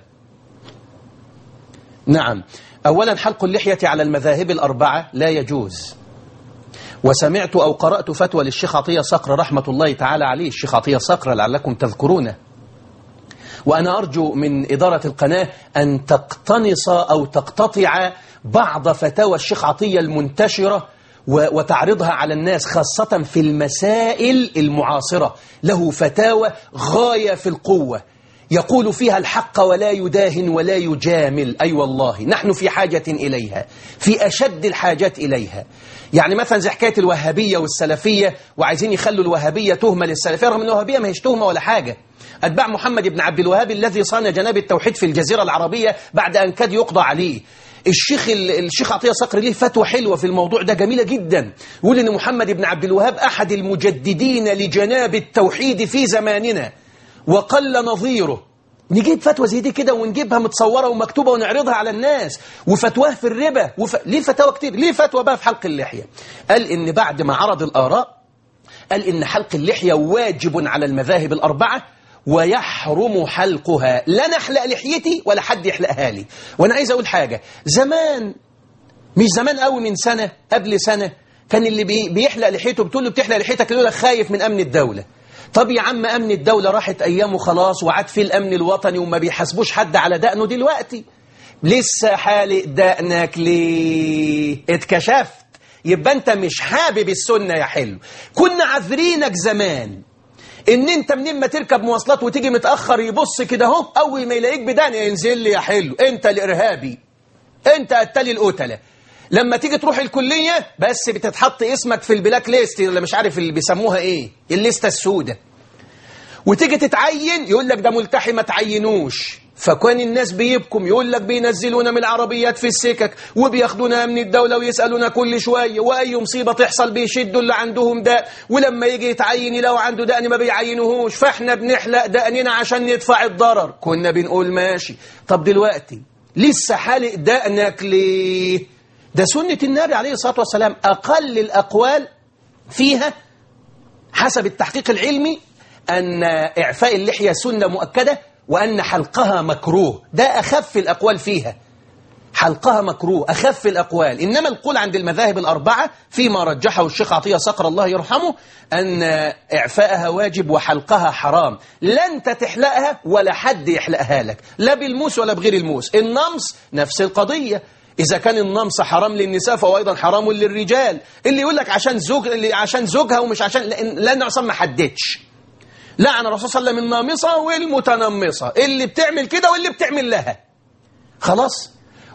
نعم أولا حلق اللحية على المذاهب الأربعة لا يجوز وسمعت أو قرأت فتوى للشيخ عطية صقر رحمة الله تعالى عليه الشيخ عطية صقر لعلكم تذكرونه وأنا أرجو من إدارة القناة أن تقتنص أو تقتطع بعض فتاوى الشيخ عطية المنتشرة و- وتعرضها على الناس خاصة في المسائل المعاصرة له فتاوى غاية في القوة يقول فيها الحق ولا يداهن ولا يجامل أي والله نحن في حاجة إليها في أشد الحاجات إليها يعني مثلا زي حكاية الوهابية والسلفية وعايزين يخلوا الوهابية تهمة للسلفية رغم أن الوهابية ما هيش تهمة ولا حاجة أتباع محمد بن عبد الوهاب الذي صان جناب التوحيد في الجزيرة العربية بعد أن كاد يقضى عليه الشيخ الشيخ عطيه صقر ليه فتوى حلوه في الموضوع ده جميله جدا يقول ان محمد بن عبد الوهاب احد المجددين لجناب التوحيد في زماننا وقل نظيره نجيب فتوى زي دي كده ونجيبها متصوره ومكتوبه ونعرضها على الناس وفتواه في الربا وف... ليه فتاوى كتير ليه فتوى بقى في حلق اللحيه قال ان بعد ما عرض الاراء قال ان حلق اللحيه واجب على المذاهب الاربعه ويحرم حلقها لا نحلق لحيتي ولا حد يحلقها لي وانا عايز اقول حاجه زمان مش زمان قوي من سنه قبل سنه كان اللي بي... بيحلق لحيته بتقول له بتحلق لحيتك يقول لك خايف من امن الدوله طب يا عم أمن الدولة راحت أيامه خلاص وعاد في الأمن الوطني وما بيحاسبوش حد على دقنه دلوقتي لسه حالق دقنك ليه اتكشفت يبقى أنت مش حابب السنة يا حلو كنا عذرينك زمان ان انت منين ما تركب مواصلات وتيجي متاخر يبص كده اهو اول ما يلاقيك بدقن ينزل لي يا حلو انت الارهابي انت قتالي القتله لما تيجي تروح الكلية بس بتتحط اسمك في البلاك ليست اللي مش عارف اللي بيسموها ايه الليستة السوداء وتيجي تتعين يقول لك ده ملتحي ما تعينوش فكان الناس بيبكم يقول لك بينزلونا من العربيات في السكك وبياخدونا من الدولة ويسألونا كل شوية وأي مصيبة تحصل بيشدوا اللي عندهم ده ولما يجي يتعين لو عنده دقن ما بيعينوهوش فاحنا بنحلق دقننا عشان ندفع الضرر كنا بنقول ماشي طب دلوقتي لسه حالق دقنك ليه ده سنة النبي عليه الصلاة والسلام أقل الأقوال فيها حسب التحقيق العلمي أن إعفاء اللحية سنة مؤكدة وأن حلقها مكروه ده أخف الأقوال فيها حلقها مكروه أخف الأقوال إنما القول عند المذاهب الأربعة فيما رجحه الشيخ عطية صقر الله يرحمه أن إعفاءها واجب وحلقها حرام لا أنت تحلقها ولا حد يحلقها لك لا بالموس ولا بغير الموس النمص نفس القضية إذا كان النمص حرام للنساء فهو أيضا حرام للرجال اللي يقول لك عشان زوج اللي عشان زوجها ومش عشان لأن الرسول ما حددش لعن الرسول صلى الله عليه وسلم النامصة والمتنمصة اللي بتعمل كده واللي بتعمل لها خلاص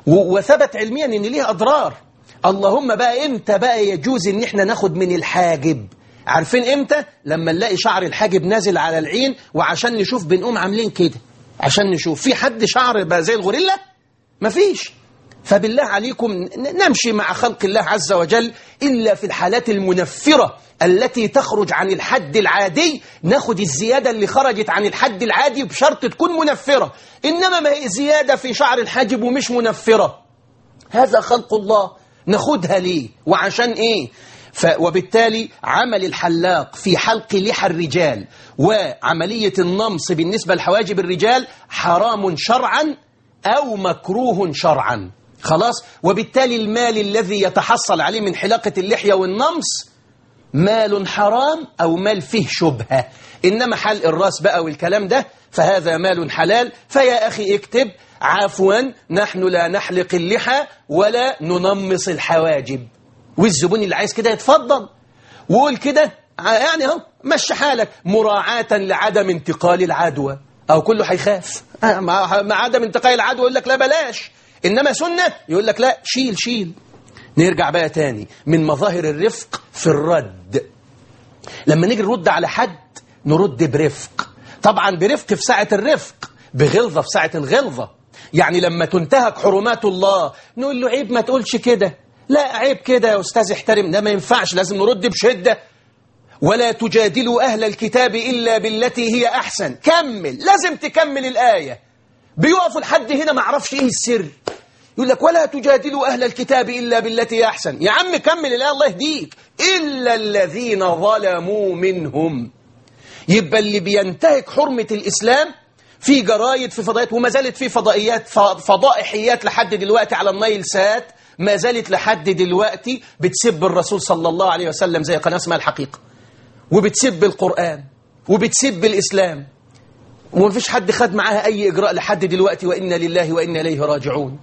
وثبت علميا ان ليها اضرار اللهم بقى امتى بقى يجوز ان احنا ناخد من الحاجب عارفين امتى لما نلاقي شعر الحاجب نازل على العين وعشان نشوف بنقوم عاملين كده عشان نشوف في حد شعر بقى زي الغوريلا مفيش فبالله عليكم نمشي مع خلق الله عز وجل إلا في الحالات المنفرة التي تخرج عن الحد العادي ناخد الزيادة اللي خرجت عن الحد العادي بشرط تكون منفرة إنما ما هي زيادة في شعر الحاجب ومش منفرة هذا خلق الله ناخدها ليه وعشان إيه ف وبالتالي عمل الحلاق في حلق لحى الرجال وعملية النمص بالنسبة لحواجب الرجال حرام شرعا أو مكروه شرعا خلاص وبالتالي المال الذي يتحصل عليه من حلاقة اللحية والنمص مال حرام أو مال فيه شبهة إنما حلق الراس بقى والكلام ده فهذا مال حلال فيا أخي اكتب عفوا نحن لا نحلق اللحى ولا ننمص الحواجب والزبون اللي عايز كده يتفضل وقول كده يعني اهو مشي حالك مراعاة لعدم انتقال العدوى أو كله هيخاف مع عدم انتقال العدوى يقول لك لا بلاش إنما سنة يقول لك لا شيل شيل نرجع بقى تاني من مظاهر الرفق في الرد لما نيجي نرد على حد نرد برفق طبعا برفق في ساعة الرفق بغلظة في ساعة الغلظة يعني لما تنتهك حرمات الله نقول له عيب ما تقولش كده لا عيب كده يا أستاذ احترم ده ما ينفعش لازم نرد بشدة ولا تجادلوا أهل الكتاب إلا بالتي هي أحسن كمل لازم تكمل الآية بيقفوا لحد هنا ما عرفش إيه السر يقول لك ولا تجادلوا أهل الكتاب إلا بالتي هي أحسن يا عم كمل الآية الله يهديك إلا الذين ظلموا منهم يبقى اللي بينتهك حرمة الإسلام في جرايد في فضائيات وما زالت في فضائيات فضائحيات لحد دلوقتي على النايل سات ما زالت لحد دلوقتي بتسب الرسول صلى الله عليه وسلم زي قناة اسمها الحقيقة وبتسب القرآن وبتسب الإسلام ومفيش حد خد معاها أي إجراء لحد دلوقتي وإنا لله وإنا إليه راجعون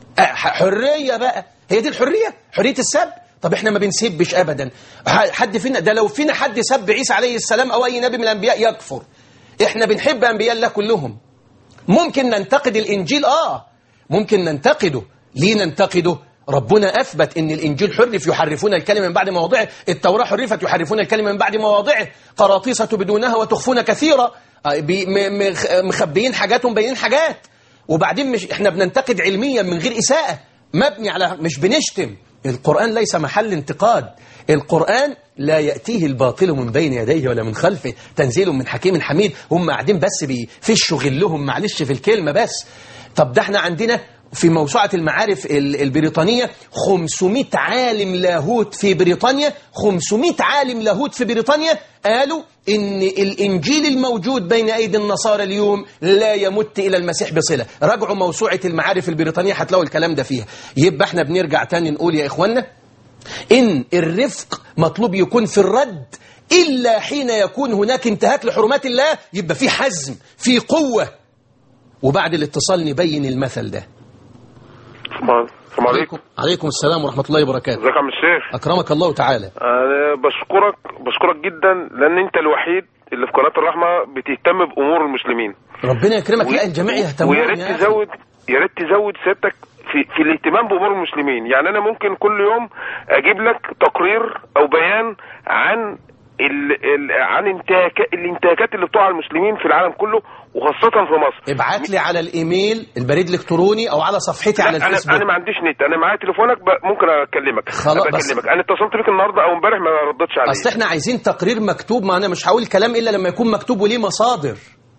حرية بقى هي دي الحرية حرية السب طب احنا ما بنسبش أبدا حد فينا ده لو فينا حد سب عيسى عليه السلام أو أي نبي من الأنبياء يكفر احنا بنحب أنبياء الله كلهم ممكن ننتقد الإنجيل آه ممكن ننتقده ليه ننتقده ربنا أثبت أن الإنجيل حرف يحرفون الكلمة من بعد مواضعه التوراة حرفت يحرفون الكلمة من بعد مواضعه قراطيسة بدونها وتخفون كثيرا آه، بي- م- مخ- مخبيين حاجات ومبينين حاجات وبعدين مش احنا بننتقد علميا من غير إساءة مبني على مش بنشتم القرآن ليس محل انتقاد القرآن لا يأتيه الباطل من بين يديه ولا من خلفه تنزيل من حكيم حميد هم قاعدين بس بيفشوا غلهم معلش في الكلمة بس طب ده احنا عندنا في موسوعة المعارف ال- البريطانية 500 عالم لاهوت في بريطانيا 500 عالم لاهوت في بريطانيا قالوا ان الانجيل الموجود بين ايدي النصارى اليوم لا يمت الى المسيح بصلة راجعوا موسوعة المعارف البريطانية هتلاقوا الكلام ده فيها يبقى احنا بنرجع تاني نقول يا اخوانا إن الرفق مطلوب يكون في الرد إلا حين يكون هناك انتهاك لحرمات الله يبقى في حزم في قوة وبعد الاتصال نبين المثل ده السلام عليكم عليكم السلام ورحمة الله وبركاته ازيك يا عم الشيخ أكرمك الله تعالى انا بشكرك بشكرك جدا لان انت الوحيد اللي في قناه الرحمه بتهتم بامور المسلمين ربنا يكرمك لا الجميع يهتمون ويا ريت يا أخي. تزود يا ريت تزود سيادتك في في الاهتمام بامور المسلمين يعني انا ممكن كل يوم اجيب لك تقرير او بيان عن ال ال عن انتهاك الانتهاكات اللي بتقع على المسلمين في العالم كله وخاصه في مصر ابعت لي على الإيميل البريد الإلكتروني أو على صفحتي على لا انا الفيسبوك انا ما عنديش نت انا معايا تليفونك ب- ممكن اكلمك خلاص، أبقى بس- اكلمك انا اتصلت بيك النهارده او امبارح ما ردتش عليا أصل إحنا عايزين تقرير مكتوب ما أنا مش هقول كلام إلا لما يكون مكتوب وليه مصادر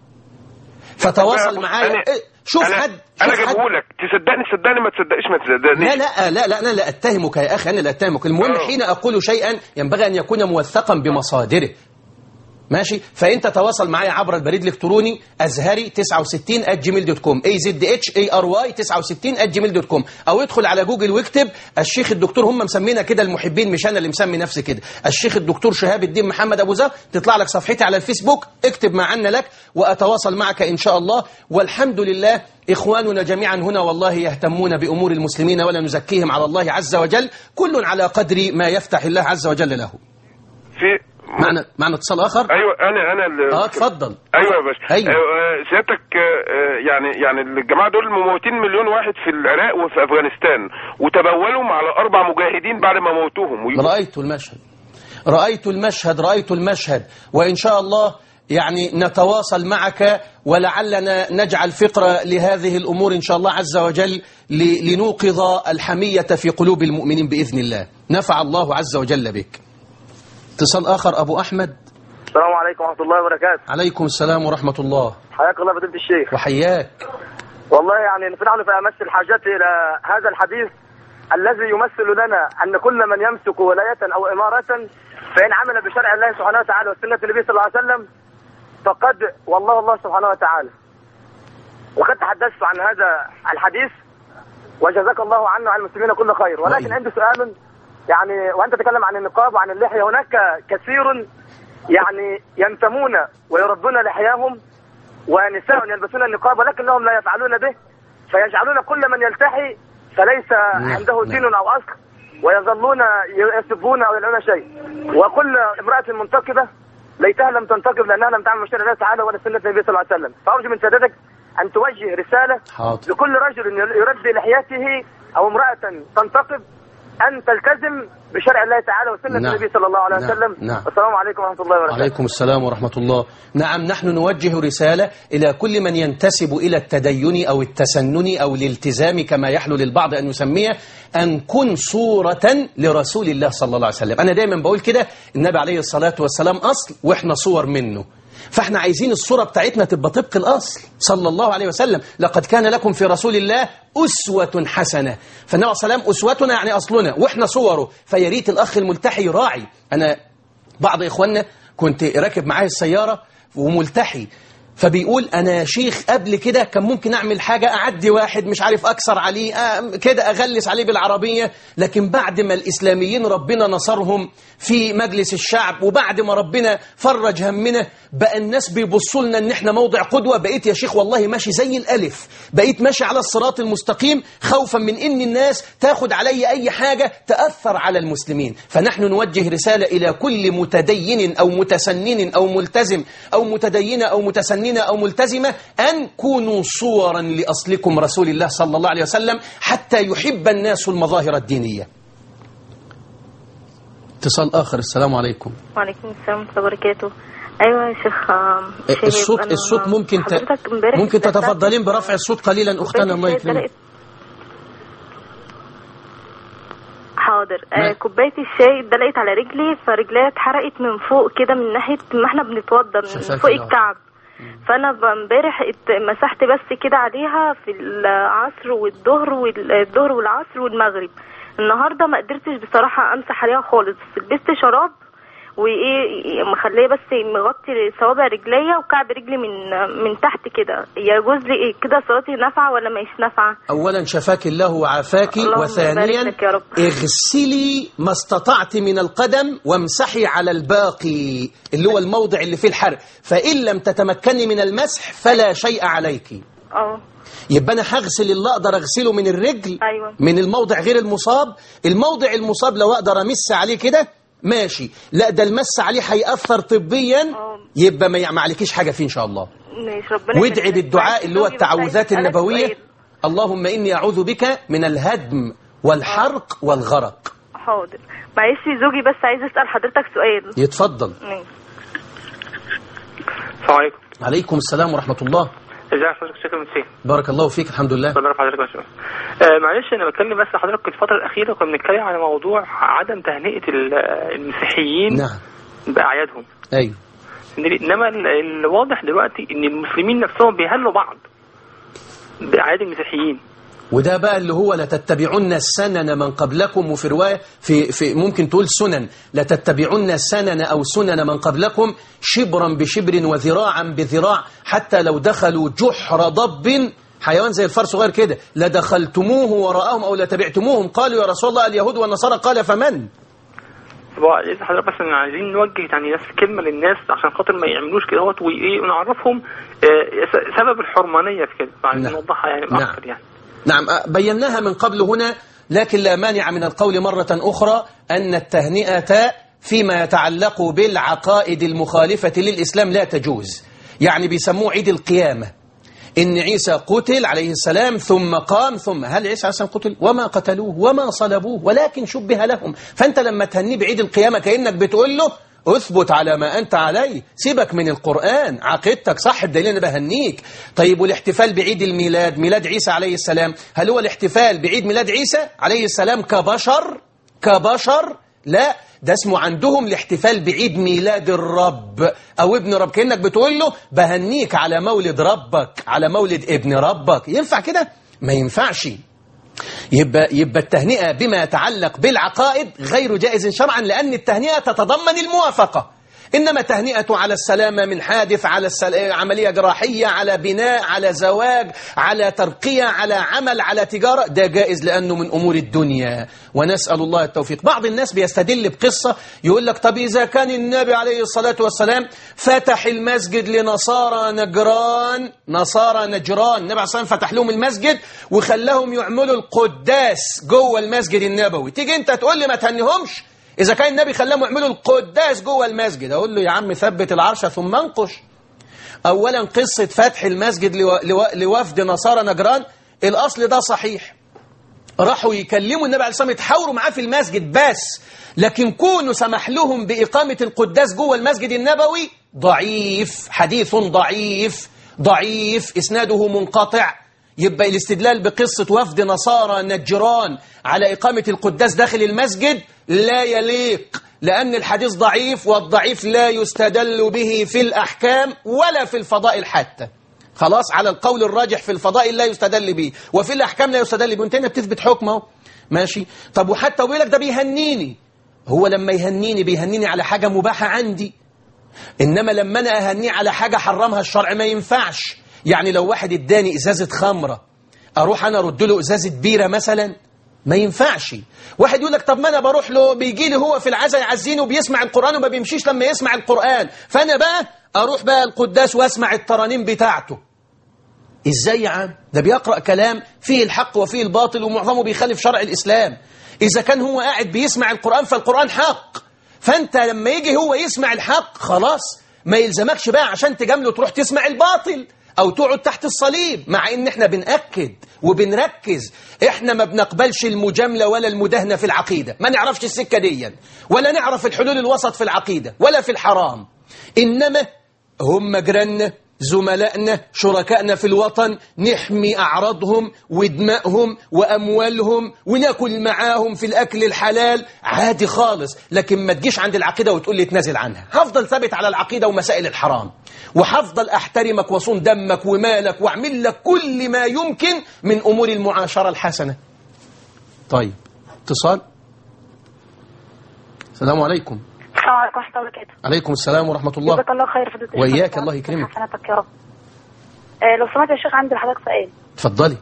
فتواصل معايا أنا- إيه، شوف أنا حد انا شوف حد جايبه لك تصدقني تصدقني ما تصدقش ما تصدقنيش لا لا لا لا أنا لا أتهمك يا أخي أنا لا أتهمك المهم آه. حين أقول شيئا ينبغي أن يكون موثقا بمصادره ماشي فأنت تواصل معي عبر البريد الإلكتروني أزهري 69 at gmail دوت كوم a z h a r y 69 at gmail دوت كوم أو ادخل على جوجل واكتب الشيخ الدكتور هم مسمينا كده المحبين مش أنا اللي مسمي نفسي كده الشيخ الدكتور شهاب الدين محمد أبو زهر تطلع لك صفحتي على الفيسبوك اكتب ما عنا لك وأتواصل معك إن شاء الله والحمد لله إخواننا جميعا هنا والله يهتمون بأمور المسلمين ولا نزكيهم على الله عز وجل كل على قدر ما يفتح الله عز وجل له في معنا معنا اتصال آخر ايوه انا انا اللي اه اتفضل ايوه يا باشا أيوة. آه، سيادتك آه، آه، يعني يعني الجماعه دول مموتين مليون واحد في العراق وفي افغانستان وتبولوا على اربع مجاهدين بعد ما موتوهم وي- رأيت المشهد رأيت المشهد رأيت المشهد وإن شاء الله يعني نتواصل معك ولعلنا نجعل فقرة لهذه الأمور إن شاء الله عز وجل ل- لنوقظ الحمية في قلوب المؤمنين بإذن الله نفع الله عز وجل بك اتصال آخر أبو أحمد السلام عليكم ورحمة الله وبركاته عليكم السلام ورحمة الله حياك الله فضيلة الشيخ وحياك والله يعني نحن في أمس الحاجات إلى هذا الحديث الذي يمثل لنا أن كل من يمسك ولاية أو إمارة فإن عمل بشرع الله سبحانه وتعالى وسنة النبي صلى الله عليه وسلم فقد والله الله سبحانه وتعالى وقد تحدثت عن هذا الحديث وجزاك الله عنه وعن المسلمين كل خير ولكن طيب. عندي سؤال يعني وأنت تتكلم عن النقاب وعن اللحية هناك كثير يعني ينتمون ويردون لحياهم ونساء يلبسون النقاب ولكنهم لا يفعلون به فيجعلون كل من يلتحي فليس نعم، عنده نعم. دين او اصل ويظلون يسبون او يلعون شيء وكل امراه منتقبه ليتها لم تنتقب لانها لم تعمل مشروع الله تعالى ولا سنه النبي صلى الله عليه وسلم فارجو من سيادتك ان توجه رساله حاضر لكل رجل يرد لحيته او امراه تنتقب ان تلتزم بشرع الله تعالى وسنه نعم. النبي صلى الله عليه نعم، وسلم نعم. والسلام عليكم ورحمه الله وبركاته عليكم السلام ورحمة الله نعم نحن نوجه رسالة إلى كل من ينتسب إلى التدين أو التسنن أو الالتزام كما يحلو للبعض أن يسميه أن كن صورة لرسول الله صلى الله عليه وسلم أنا دايما بقول كده النبي عليه الصلاة والسلام أصل وإحنا صور منه فاحنا عايزين الصورة بتاعتنا تبقى طبق الأصل صلى الله عليه وسلم لقد كان لكم في رسول الله أسوة حسنة فالنبي عليه السلام أسوتنا يعني أصلنا وإحنا صوره فياريت الأخ الملتحي يراعي أنا بعض إخواننا كنت راكب معاه السيارة وملتحي فبيقول أنا شيخ قبل كده كان ممكن أعمل حاجة أعدي واحد مش عارف أكسر عليه آه، كده أغلس عليه بالعربية لكن بعد ما الإسلاميين ربنا نصرهم في مجلس الشعب وبعد ما ربنا فرج همنا بقى الناس بيبصوا لنا إن إحنا موضع قدوة بقيت يا شيخ والله ماشي زي الألف بقيت ماشي على الصراط المستقيم خوفا من إن الناس تاخد علي أي حاجة تأثر على المسلمين فنحن نوجه رسالة إلى كل متدين أو متسنن أو ملتزم أو متدينة أو متسننة ملتزمين أو ملتزمة أن كونوا صورا لأصلكم رسول الله صلى الله عليه وسلم حتى يحب الناس المظاهر الدينية اتصال آخر السلام عليكم وعليكم السلام ورحمة الله وبركاته أيوة يا شيخ آم، شهاب، الصوت أنا الصوت ممكن ت... حضرتك امبارح ممكن استفدت- تتفضلين برفع الصوت قليلا أختنا الله كوباية الشاي يكرمك اتدلقت- حاضر نعم. آه كوباية الشاي اتدلقت على رجلي فرجليها اتحرقت من فوق كده من ناحية ما احنا بنتوضى من شفاك فوق الله. الكعب فانا ب- امبارح ات- مسحت بس كده عليها في العصر والظهر والظهر والعصر والمغرب النهارده ما قدرتش بصراحه امسح عليها خالص لبست شراب وايه مخليه بس مغطي صوابع رجليا وكعب رجلي من من تحت كده يجوز لي إيه كده صلاتي نافعه ولا مش نافعه أولا شفاك الله وعافاك اللهم وثانيا بارك لك يا رب. اغسلي ما استطعت من القدم وامسحي على الباقي اللي هو الموضع اللي فيه الحرق فإن لم تتمكني من المسح فلا شيء عليك اه يبقى أنا هغسل اللي أقدر أغسله من الرجل أيوة. من الموضع غير المصاب الموضع المصاب لو أقدر أمس عليه كده ماشي لا ده المس عليه هيأثر طبيا آه. يبقى ما ما عليكيش حاجة فيه إن شاء الله ماشي ربنا وادعي يخليك. بالدعاء اللي هو معلش، التعوذات عايز أسألك النبوية سؤال. اللهم إني أعوذ بك من الهدم والحرق والغرق حاضر معلش زوجي بس عايز اسال حضرتك سؤال يتفضل ماشي. السلام عليكم عليكم السلام ورحمة الله ازي حضرتك شكرا من سين بارك الله فيك الحمد لله الله يرفع حضرتك يا شباب. آه معلش انا بتكلم بس حضرتك في الفتره الاخيره كنا بنتكلم على موضوع عدم تهنئه ال- المسيحيين نعم باعيادهم أيوه انما ال- الواضح دلوقتي ان المسلمين نفسهم بيهلوا بعض باعياد المسيحيين وده بقى اللي هو لتتبعن السنن من قبلكم وفي رواية في, في ممكن تقول سنن لتتبعن السنن أو سنن من قبلكم شبرا بشبر وذراعا بذراع حتى لو دخلوا جحر ضب حيوان زي الفار صغير كده لدخلتموه وراءهم أو لتبعتموهم قالوا يا رسول الله اليهود والنصارى قال فمن هو لسه حضرتك بس إن عايزين نوجه يعني نفس الكلمه للناس عشان خاطر ما يعملوش كده اهوت وايه ونعرفهم آه، س- سبب الحرمانيه في كده عايزين نعم. نوضحها يعني نعم. اكتر يعني نعم أه، بيناها من قبل هنا لكن لا مانع من القول مرة أخرى أن التهنئة فيما يتعلق بالعقائد المخالفة للإسلام لا تجوز يعني بيسموه عيد القيامة إن عيسى قتل عليه السلام ثم قام ثم هل عيسى عليه السلام قتل وما قتلوه وما صلبوه ولكن شبه لهم فأنت لما تهنيه بعيد القيامة كأنك بتقول له اثبت على ما أنت عليه سيبك من القرآن عقيدتك صح بدليل أنا بهنيك طيب والاحتفال بعيد الميلاد ميلاد عيسى عليه السلام هل هو الاحتفال بعيد ميلاد عيسى عليه السلام كبشر كبشر لا ده اسمه عندهم الاحتفال بعيد ميلاد الرب او ابن رب كأنك بتقول له بهنيك على مولد ربك على مولد ابن ربك ينفع كده ما ينفعش يبقى يبقى التهنئة بما يتعلق بالعقائد غير جائز شرعا لأن التهنئة تتضمن الموافقة إنما تهنئة على السلامة من حادث على السل... عملية جراحية على بناء على زواج على ترقية على عمل على تجارة ده جائز لأنه من أمور الدنيا ونسأل الله التوفيق بعض الناس بيستدل بقصة يقول لك طب إذا كان النبي عليه الصلاة والسلام فتح المسجد لنصارى نجران نصارى نجران النبي عليه الصلاة والسلام فتح لهم المسجد وخلاهم يعملوا القداس جوه المسجد النبوي تيجي انت تقول لي ما تهنيهمش إذا كان النبي خلاهم يعملوا القداس جوه المسجد أقول له يا عم ثبت العرش ثم انقش أولا قصة فتح المسجد لو... لو... لوفد نصارى نجران الأصل ده صحيح راحوا يكلموا النبي عليه الصلاة والسلام يتحاوروا معاه في المسجد بس لكن كونوا سمح لهم بإقامة القداس جوه المسجد النبوي ضعيف حديث ضعيف ضعيف إسناده منقطع يبقى الاستدلال بقصة وفد نصارى نجران على إقامة القداس داخل المسجد لا يليق لأن الحديث ضعيف والضعيف لا يستدل به في الأحكام ولا في الفضائل حتى خلاص على القول الراجح في الفضائل لا يستدل به وفي الأحكام لا يستدل به انت هنا بتثبت حكمه ماشي طب وحتى ويقول لك ده بيهنيني هو لما يهنيني بيهنيني على حاجة مباحة عندي إنما لما أنا أهنيه على حاجة حرمها الشرع ما ينفعش يعني لو واحد اداني إزازة خمرة أروح أنا أرد له إزازة بيرة مثلا ما ينفعش واحد يقول لك طب ما أنا بروح له بيجي لي هو في العزاء يعزيني وبيسمع القرآن وما بيمشيش لما يسمع القرآن فأنا بقى أروح بقى القداس وأسمع الترانيم بتاعته إزاي يا عم ده بيقرأ كلام فيه الحق وفيه الباطل ومعظمه بيخالف شرع الإسلام إذا كان هو قاعد بيسمع القرآن فالقرآن حق فأنت لما يجي هو يسمع الحق خلاص ما يلزمكش بقى عشان تجامله تروح تسمع الباطل او تقعد تحت الصليب مع ان احنا بنأكد وبنركز احنا ما بنقبلش المجاملة ولا المداهنة في العقيدة ما نعرفش السكة دي ولا نعرف الحلول الوسط في العقيدة ولا في الحرام إنما هم جيراننا زملائنا شركائنا في الوطن نحمي أعراضهم ودمائهم وأموالهم وناكل معاهم في الأكل الحلال عادي خالص لكن ما تجيش عند العقيدة وتقول لي تنازل عنها هفضل ثابت على العقيدة ومسائل الحرام وهفضل أحترمك وصون دمك ومالك وأعمل لك كل ما يمكن من أمور المعاشرة الحسنة طيب اتصال السلام عليكم السلام عليكم ورحمة الله وبركاته عليكم السلام ورحمة الله جزاك الله خير فضيلة الشيخ. وإياك الله يكرمك. حسناتك يا رب آه لو سمحت يا شيخ عندي لحضرتك سؤال اتفضلي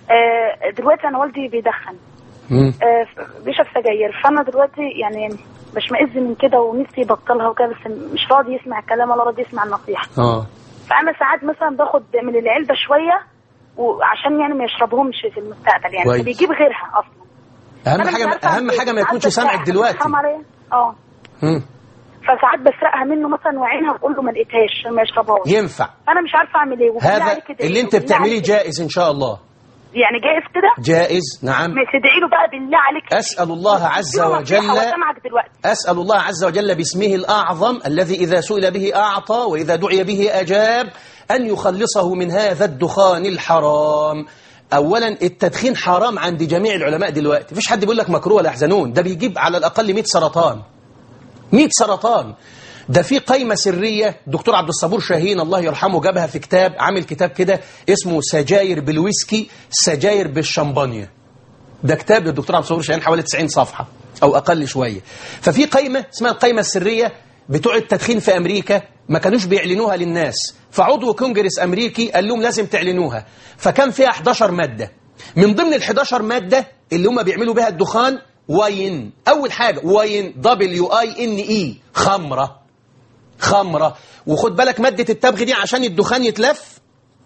آه دلوقتي أنا والدي بيدخن مم. آه ف- بيشرب سجاير فأنا دلوقتي يعني بشمئز من كده ونفسي يبطلها وكده بس مش راضي يسمع الكلام ولا راضي يسمع النصيحة اه فأنا ساعات مثلا باخد من العلبة شوية وعشان يعني ما يشربهمش في المستقبل يعني كويس. فبيجيب غيرها أصلا اهم أنا مش حاجة عارفة أهم أعمل حاجة ما إيه. يكونش ساعات سامعك بسرقها. دلوقتي حرام عليا اه مم. فساعات بسرقها منه مثلا وعينها واقول له ما لقيتهاش عشان ما يشربهاش ينفع انا مش عارفه اعمل ايه وبالله هذا عليك ادعي اللي له، انت بالله بتعمليه عليك. جائز ان شاء الله يعني جائز كده جائز نعم ما تدعي له بقى بالله عليك أسأل الله عز اديله وجل نصيحة وسامعك دلوقتي أسأل الله عز وجل باسمه الأعظم الذي إذا سئل به أعطى وإذا دعي به أجاب أن يخلصه من هذا الدخان الحرام أولا التدخين حرام عند جميع العلماء دلوقتي مفيش حد بيقول لك مكروه ولا يحزنون ده بيجيب على الأقل 100 سرطان 100 سرطان ده في قايمة سرية دكتور عبد الصبور شاهين الله يرحمه جابها في كتاب عامل كتاب كده اسمه سجاير بالويسكي سجاير بالشمبانيا ده كتاب للدكتور عبد الصبور شاهين حوالي 90 صفحة أو أقل شوية ففي قايمة اسمها القايمة السرية بتوع التدخين في أمريكا ما كانوش بيعلنوها للناس فعضو كونجرس أمريكي قال لهم لازم تعلنوها فكان فيها 11 مادة من ضمن ال 11 مادة اللي هم بيعملوا بها الدخان واين أول حاجة واين دبليو اي ان اي خمرة خمرة وخد بالك مادة التبغ دي عشان الدخان يتلف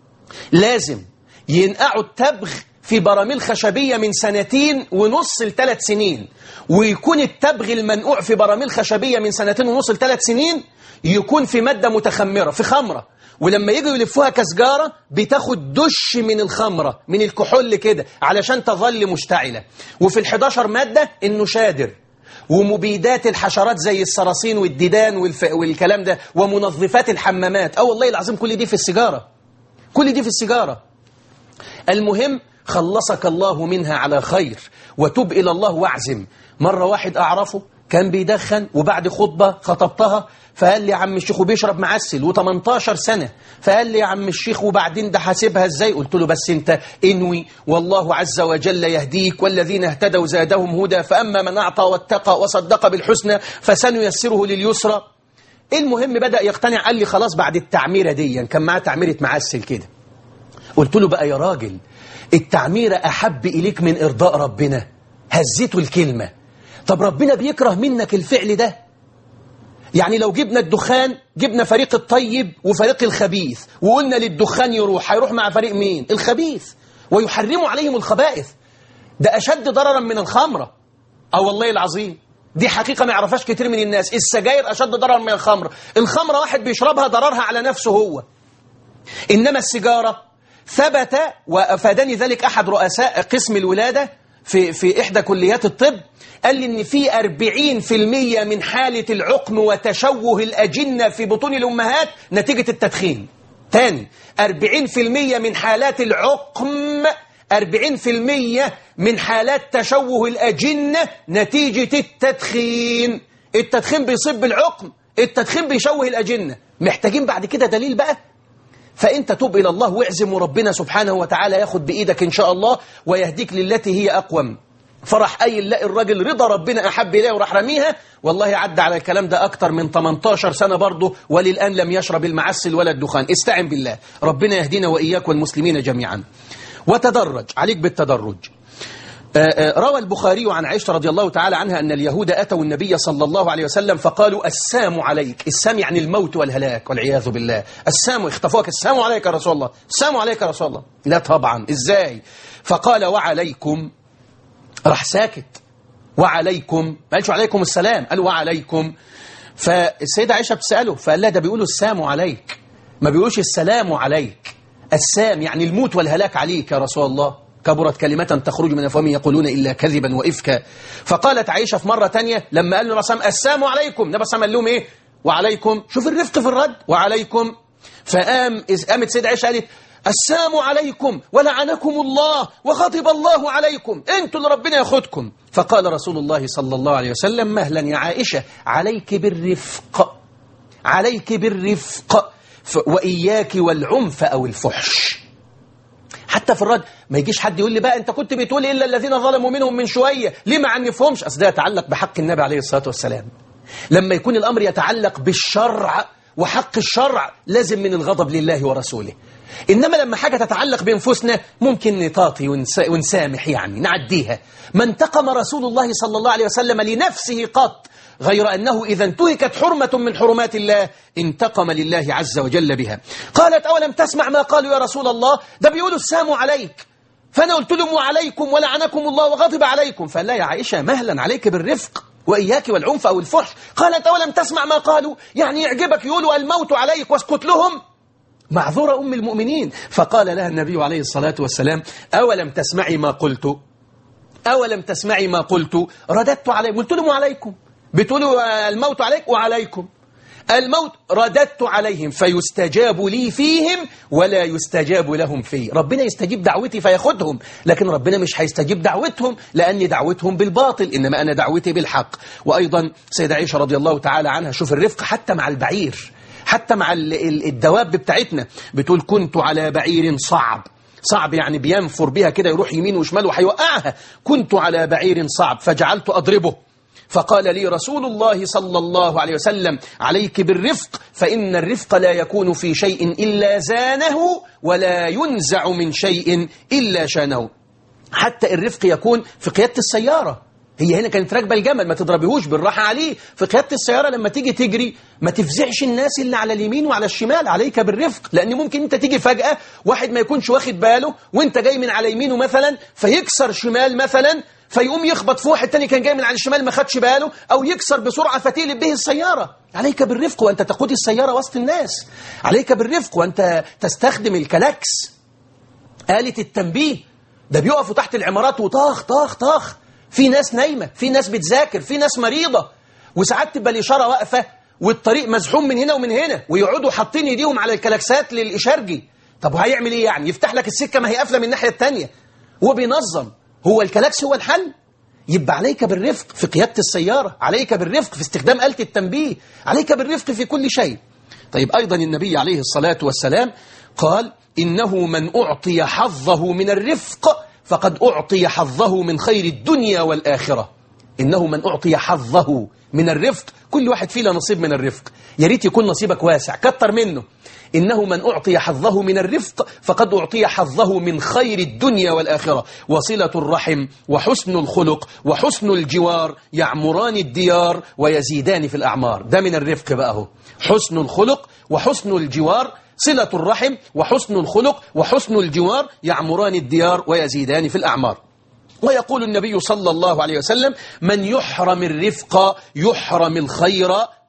لازم ينقعوا التبغ في براميل خشبية من سنتين ونص لثلاث سنين ويكون التبغ المنقوع في براميل خشبية من سنتين ونص لثلاث سنين يكون في مادة متخمرة في خمرة ولما يجوا يلفوها كسجارة بتاخد دش من الخمرة من الكحول كده علشان تظل مشتعلة وفي الحداشر مادة انه شادر ومبيدات الحشرات زي الصراصين والديدان والف... والكلام ده ومنظفات الحمامات اه والله العظيم كل دي في السيجارة كل دي في السيجارة المهم خلصك الله منها على خير وتب إلى الله واعزم مرة واحد أعرفه كان بيدخن وبعد خطبة خطبتها فقال لي يا عم الشيخ وبيشرب معسل و18 سنة فقال لي يا عم الشيخ وبعدين ده حاسبها ازاي قلت له بس انت انوي والله عز وجل يهديك والذين اهتدوا زادهم هدى فأما من أعطى واتقى وصدق بالحسنى فسنيسره لليسرى المهم بدأ يقتنع قال لي خلاص بعد التعميرة دي كان معاه تعميرة معسل كده قلت له بقى يا راجل التعميرة أحب إليك من إرضاء ربنا هزيته الكلمة طب ربنا بيكره منك الفعل ده يعني لو جبنا الدخان جبنا فريق الطيب وفريق الخبيث وقلنا للدخان يروح هيروح مع فريق مين الخبيث ويحرموا عليهم الخبائث ده أشد ضررا من الخمرة أو والله العظيم دي حقيقة ما يعرفهاش كتير من الناس السجاير أشد ضررا من الخمر الخمرة واحد بيشربها ضررها على نفسه هو إنما السيجارة ثبت وأفادني ذلك أحد رؤساء قسم الولادة في, في إحدى كليات الطب قال لي إن في 40% من حالة العقم وتشوه الأجنة في بطون الأمهات نتيجة التدخين تاني 40% من حالات العقم 40% من حالات تشوه الأجنة نتيجة التدخين التدخين بيصيب بالعقم التدخين بيشوه الأجنة محتاجين بعد كده دليل بقى فأنت توب إلى الله واعزم وربنا سبحانه وتعالى ياخد بإيدك إن شاء الله ويهديك للتي هي أقوم فرح قايل لا الراجل رضا ربنا أحب إليه وراح رميها والله عدى على الكلام ده أكتر من 18 سنة برضه وللآن لم يشرب المعسل ولا الدخان استعن بالله ربنا يهدينا وإياك والمسلمين جميعا وتدرج عليك بالتدرج روى البخاري عن عائشة رضي الله تعالى عنها أن اليهود أتوا النبي صلى الله عليه وسلم فقالوا السام عليك السام يعني الموت والهلاك والعياذ بالله السام اختفوك السام عليك يا رسول الله السام عليك يا رسول الله لا طبعا إزاي فقال وعليكم راح ساكت وعليكم ما قالش عليكم السلام قال وعليكم فالسيدة عائشة بتسأله فقال لها ده بيقولوا السام عليك ما بيقولوش السلام عليك السام يعني الموت والهلاك عليك يا رسول الله كبرت كلمة تخرج من أفواههم يقولون إلا كذبا وإفكا فقالت عائشة في مرة تانية لما قال له الرسول السلام عليكم النبي صلى الله عليه وسلم قال لهم إيه وعليكم شوف الرفق في الرد وعليكم فقام إذ قامت سيدة عائشة قالت السلام عليكم ولعنكم الله وغضب الله عليكم انتوا اللي ربنا ياخدكم فقال رسول الله صلى الله عليه وسلم مهلا يا عائشة عليك بالرفق عليك بالرفق ف- وإياك والعنف أو الفحش حتى في الرد ما يجيش حد يقول لي بقى انت كنت بتقول الا الذين ظلموا منهم من شويه ليه ما عنفهمش اصل ده يتعلق بحق النبي عليه الصلاه والسلام لما يكون الامر يتعلق بالشرع وحق الشرع لازم من الغضب لله ورسوله انما لما حاجه تتعلق بانفسنا ممكن نطاطي ونس- ونسامح يعني نعديها ما انتقم رسول الله صلى الله عليه وسلم لنفسه قط غير أنه إذا انتهكت حرمة من حرمات الله انتقم لله عز وجل بها قالت أولم تسمع ما قالوا يا رسول الله ده بيقولوا السام عليك فأنا قلت لهم وعليكم ولعنكم الله وغضب عليكم فقال لا يا عائشة مهلا عليك بالرفق وإياك والعنف أو الفحش قالت أولم تسمع ما قالوا يعني يعجبك يقولوا الموت عليك واسكت لهم معذورة أم المؤمنين فقال لها النبي عليه الصلاة والسلام أولم تسمعي ما قلت أولم تسمعي ما قلت رددت عليكم قلت لهم وعليكم بتقولوا آه، الموت عليك وعليكم الموت رددت عليهم فيستجاب لي فيهم ولا يستجاب لهم في ربنا يستجيب دعوتي فياخدهم لكن ربنا مش هيستجيب دعوتهم لأن دعوتهم بالباطل إنما أنا دعوتي بالحق وأيضا سيدة عائشة رضي الله تعالى عنها شوف الرفق حتى مع البعير حتى مع ال- ال- الدواب بتاعتنا بتقول كنت على بعير صعب صعب يعني بينفر بها كده يروح يمين وشمال وهيوقعها كنت على بعير صعب فجعلت أضربه فقال لي رسول الله صلى الله عليه وسلم عليك بالرفق فإن الرفق لا يكون في شيء إلا زانه ولا ينزع من شيء إلا شانه حتى الرفق يكون في قيادة السيارة هي هنا كانت راكبه الجمل ما تضربيهوش بالراحة عليه في قيادة السيارة لما تيجي تجري ما تفزعش الناس اللي على اليمين وعلى الشمال عليك بالرفق لأن ممكن أنت تيجي فجأة واحد ما يكونش واخد باله وأنت جاي من على يمينه مثلا فيكسر شمال مثلا فيقوم يخبط في واحد تاني كان جاي من على الشمال ما خدش باله أو يكسر بسرعة فتقلب به السيارة عليك بالرفق وأنت تقود السيارة وسط الناس عليك بالرفق وأنت تستخدم الكلاكس آلة التنبيه ده بيقفوا تحت العمارات وطاخ طاخ طاخ في ناس نايمة في ناس بتذاكر في ناس مريضة وساعات تبقى الإشارة واقفة والطريق مزحوم من هنا ومن هنا ويقعدوا حاطين ايديهم على الكلاكسات للإشارجي طب وهيعمل ايه يعني يفتح لك السكة ما هي قافلة من الناحية التانية هو بينظم هو الكلاكس هو الحل يبقى عليك بالرفق في قيادة السيارة عليك بالرفق في استخدام آلة التنبيه عليك بالرفق في كل شيء طيب أيضا النبي عليه الصلاة والسلام قال إنه من أعطي حظه من الرفق فقد أعطي حظه من خير الدنيا والآخرة إنه من أعطي حظه من الرفق كل واحد فيه له نصيب من الرفق يا ريت يكون نصيبك واسع كتر منه إنه من أعطي حظه من الرفق فقد أعطي حظه من خير الدنيا والآخرة وصلة الرحم وحسن الخلق وحسن الجوار يعمران الديار ويزيدان في الأعمار ده من الرفق بقى هو حسن الخلق وحسن الجوار صلة الرحم وحسن الخلق وحسن الجوار يعمران الديار ويزيدان في الأعمار ويقول النبي صلى الله عليه وسلم من يحرم الرفق يحرم الخير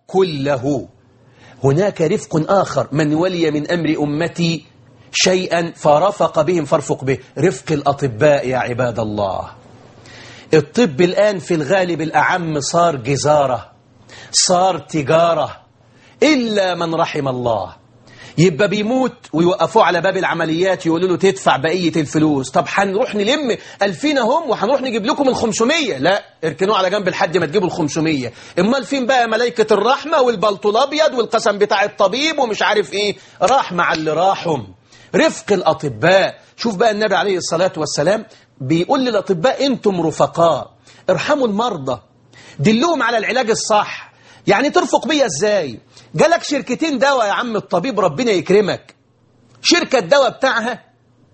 كله هناك رفق آخر من ولي من أمر أمتي شيئا فرفق بهم فارفق به رفق الأطباء يا عباد الله الطب الآن في الغالب الأعم صار جزارة صار تجارة إلا من رحم الله يبقى بيموت ويوقفوه على باب العمليات يقولوا له تدفع بقية الفلوس طب هنروح نلم ألفين هم وهنروح نجيب لكم ال 500 لا اركنوه على جنب لحد ما تجيبوا ال 500 امال فين بقى ملائكة الرحمة والبلطو الأبيض والقسم بتاع الطبيب ومش عارف ايه راح مع اللي راحهم رفق الأطباء شوف بقى النبي عليه الصلاة والسلام بيقول للأطباء انتم رفقاء ارحموا المرضى دلوهم على العلاج الصح يعني ترفق بيا ازاي جالك شركتين دواء يا عم الطبيب ربنا يكرمك شركة الدواء بتاعها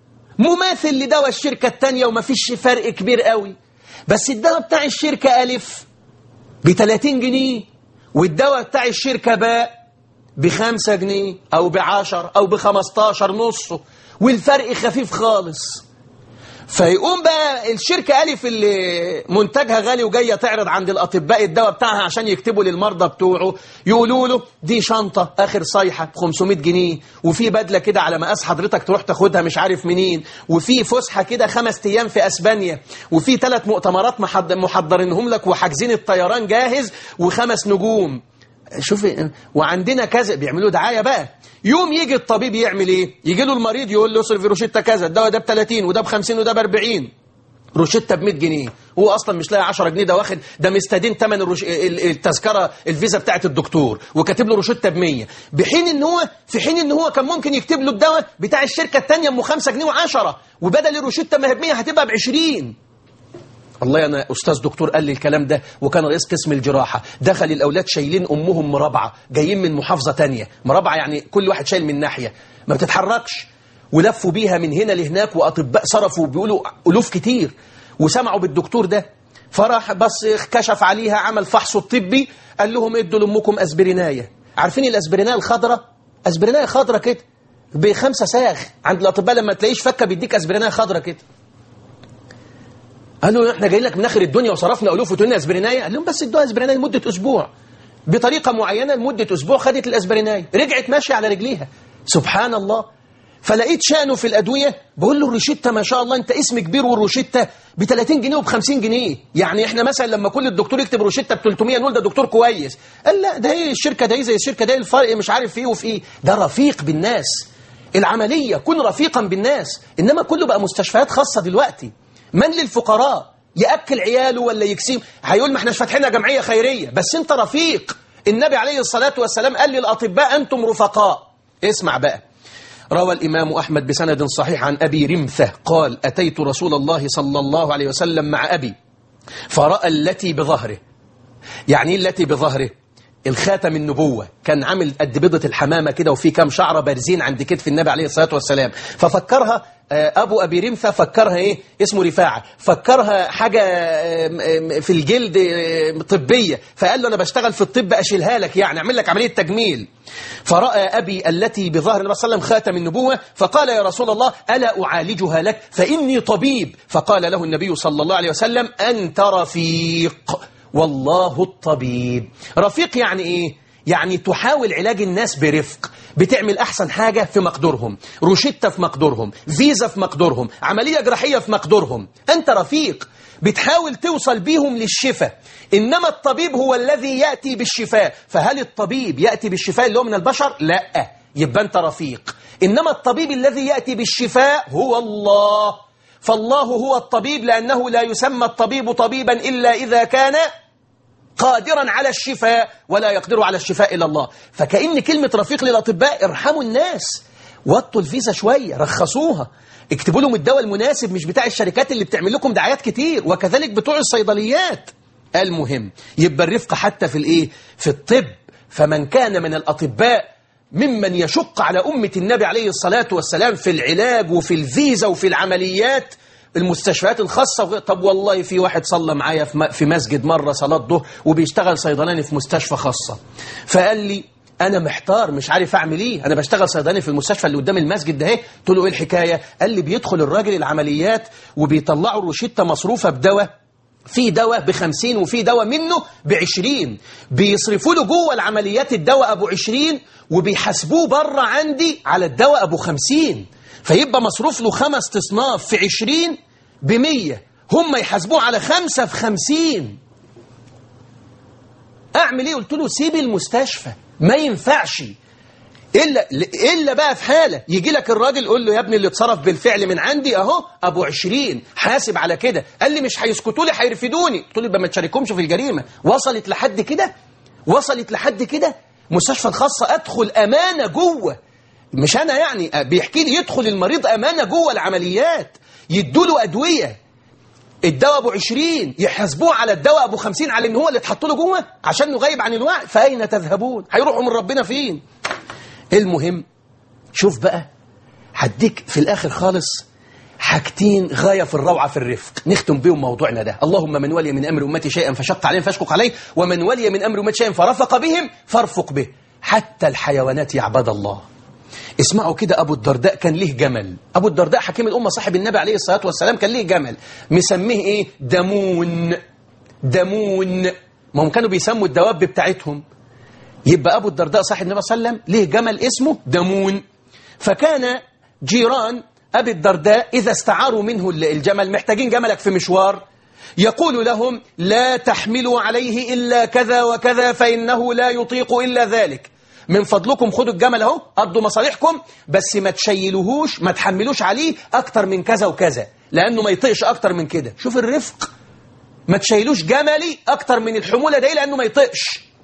مماثل لدواء الشركة التانية ومفيش فرق كبير قوي بس الدواء بتاع الشركة ألف ب 30 جنيه والدواء بتاع الشركة باء بخمسة جنيه أو بعشر أو بخمستاشر نصه والفرق خفيف خالص فيقوم بقى الشركة ألف اللي منتجها غالي وجاية تعرض عند الأطباء الدواء بتاعها عشان يكتبوا للمرضى بتوعه يقولوا له دي شنطة آخر صيحة ب 500 جنيه وفي بدلة كده على مقاس حضرتك تروح تاخدها مش عارف منين وفي فسحة كده خمس أيام في أسبانيا وفي ثلاث مؤتمرات محض- محضرينهم لك وحاجزين الطيران جاهز وخمس نجوم شوفي وعندنا كذا بيعملوا دعايه بقى يوم يجي الطبيب يعمل ايه يجي له المريض يقول له اصرف روشته كذا الدواء ده ب 30 وده ب 50 وده ب 40 روشته ب 100 جنيه هو اصلا مش لاقي 10 جنيه ده واخد ده مستدين ثمن الروش... ال- التذكره الفيزا بتاعه الدكتور وكاتب له روشته ب 100 بحين ان هو في حين ان هو كان ممكن يكتب له الدواء بتاع الشركه الثانيه ام 5 جنيه و10 وبدل الروشته ما هي ب 100 هتبقى ب 20 والله انا استاذ دكتور قال لي الكلام ده وكان رئيس قسم الجراحه دخل الاولاد شايلين امهم مربعه جايين من محافظه تانية مربعه يعني كل واحد شايل من ناحيه ما بتتحركش ولفوا بيها من هنا لهناك واطباء صرفوا بيقولوا الوف كتير وسمعوا بالدكتور ده فراح بس كشف عليها عمل فحص الطبي قال لهم ادوا لامكم اسبرينايه عارفين الاسبرينايه الخضراء اسبرينايه خضراء كده بخمسه ساخ عند الاطباء لما تلاقيش فكه بيديك اسبرينايه خضراء كده قالوا له احنا جايين لك من اخر الدنيا وصرفنا الوف وتقول لنا اسبرينايه قال لهم بس ادوها اسبرينايه لمده اسبوع بطريقه معينه لمده اسبوع خدت الاسبرينايه رجعت ماشيه على رجليها سبحان الله فلقيت شأنه في الأدوية بقول له الروشتة ما شاء الله أنت اسم كبير والروشتة ب 30 جنيه وب 50 جنيه يعني إحنا مثلا لما كل الدكتور يكتب روشتة ب 300 نقول ده دكتور كويس قال لا ده هي الشركة ده هي زي الشركة ده الفرق مش عارف فيه وفي إيه ده رفيق بالناس العملية كن رفيقا بالناس إنما كله بقى مستشفيات خاصة دلوقتي من للفقراء يأكل عياله ولا يكسيم هيقول ما احناش فاتحينها جمعية خيرية بس انت رفيق النبي عليه الصلاة والسلام قال للأطباء أنتم رفقاء اسمع بقى روى الإمام أحمد بسند صحيح عن أبي رمثة قال أتيت رسول الله صلى الله عليه وسلم مع أبي فرأى التي بظهره يعني ايه التي بظهره الخاتم النبوة كان عامل قد بيضة الحمامة كده وفي كام شعرة بارزين عند كتف النبي عليه الصلاة والسلام ففكرها آه، أبو أبي رمثة فكرها إيه اسمه رفاعة فكرها حاجة آم، آم، في الجلد آم، طبية فقال له أنا بشتغل في الطب أشيلها لك يعني أعمل لك عملية تجميل فرأى أبي التي بظهر النبي صلى الله عليه وسلم خاتم النبوة فقال يا رسول الله ألا أعالجها لك فإني طبيب فقال له النبي صلى الله عليه وسلم أنت رفيق والله الطبيب رفيق يعني إيه؟ يعني تحاول علاج الناس برفق بتعمل أحسن حاجة في مقدورهم روشتة في مقدورهم فيزا في مقدورهم عملية جراحية في مقدورهم أنت رفيق بتحاول توصل بيهم للشفاء إنما الطبيب هو الذي يأتي بالشفاء فهل الطبيب يأتي بالشفاء اللي هو من البشر؟ لا يبقى أنت رفيق إنما الطبيب الذي يأتي بالشفاء هو الله فالله هو الطبيب لأنه لا يسمى الطبيب طبيبا إلا إذا كان قادرا على الشفاء ولا يقدر على الشفاء إلا الله فكأن كلمة رفيق للأطباء ارحموا الناس وطوا الفيزا شوية رخصوها اكتبوا لهم الدواء المناسب مش بتاع الشركات اللي بتعمل لكم دعايات كتير وكذلك بتوع الصيدليات المهم يبقى الرفق حتى في الايه في الطب فمن كان من الأطباء ممن يشق على أمة النبي عليه الصلاة والسلام في العلاج وفي الفيزا وفي العمليات المستشفيات الخاصة وغير- طب والله في واحد صلى معايا في م- في مسجد مرة صلاة ظهر وبيشتغل صيدلاني في مستشفى خاصة فقال لي أنا محتار مش عارف أعمل إيه أنا بشتغل صيدلاني في المستشفى اللي قدام المسجد ده اهي قلت له إيه الحكاية قال لي بيدخل الراجل العمليات وبيطلعوا روشتة مصروفة بدواء في دواء بخمسين وفي دواء منه بعشرين بيصرفوا له جوه العمليات الدواء أبو عشرين وبيحاسبوه بره عندي على الدواء أبو خمسين فيبقى مصروف له خمس تصناف في عشرين بمية هم يحاسبوه على خمسة في خمسين أعمل إيه قلت له سيب المستشفى ما ينفعش إلا, إلا بقى في حالة يجي لك الراجل يقول له يا ابني اللي اتصرف بالفعل من عندي أهو أبو عشرين حاسب على كده قال لي مش هيسكتوا لي هيرفدوني قلت له يبقى ما تشاركهمش في الجريمة وصلت لحد كده وصلت لحد كده مستشفى الخاصة أدخل أمانة جوه مش أنا يعني بيحكي لي يدخل المريض أمانة جوه العمليات يدوا له أدوية الدواء ابو 20 يحاسبوه على الدواء ابو 50 على ان هو اللي اتحط له جوه عشان انه غايب عن الوعي فاين تذهبون هيروحوا من ربنا فين المهم شوف بقى هديك في الاخر خالص حاجتين غايه في الروعه في الرفق نختم بيهم موضوعنا ده اللهم من ولي من امر امتي شيئا فشق عليهم فاشقق عليه ومن ولي من امر امتي شيئا فرفق بهم فارفق به حتى الحيوانات يعبد الله اسمعوا كده أبو الدرداء كان ليه جمل أبو الدرداء حكيم الأمة صاحب النبي عليه الصلاة والسلام كان ليه جمل مسميه إيه دمون دمون ما هم كانوا بيسموا الدواب بتاعتهم يبقى أبو الدرداء صاحب النبي صلى الله عليه وسلم ليه جمل اسمه دمون فكان جيران أبي الدرداء إذا استعاروا منه الجمل محتاجين جملك في مشوار يقول لهم لا تحملوا عليه إلا كذا وكذا فإنه لا يطيق إلا ذلك من فضلكم خدوا الجمل اهو قضوا مصالحكم بس ما تشيلوهوش ما تحملوش عليه أكتر من كذا وكذا لأنه ما يطيقش أكتر من كده شوف الرفق ما تشيلوش جملي أكتر من الحمولة دي لأنه ما يطيقش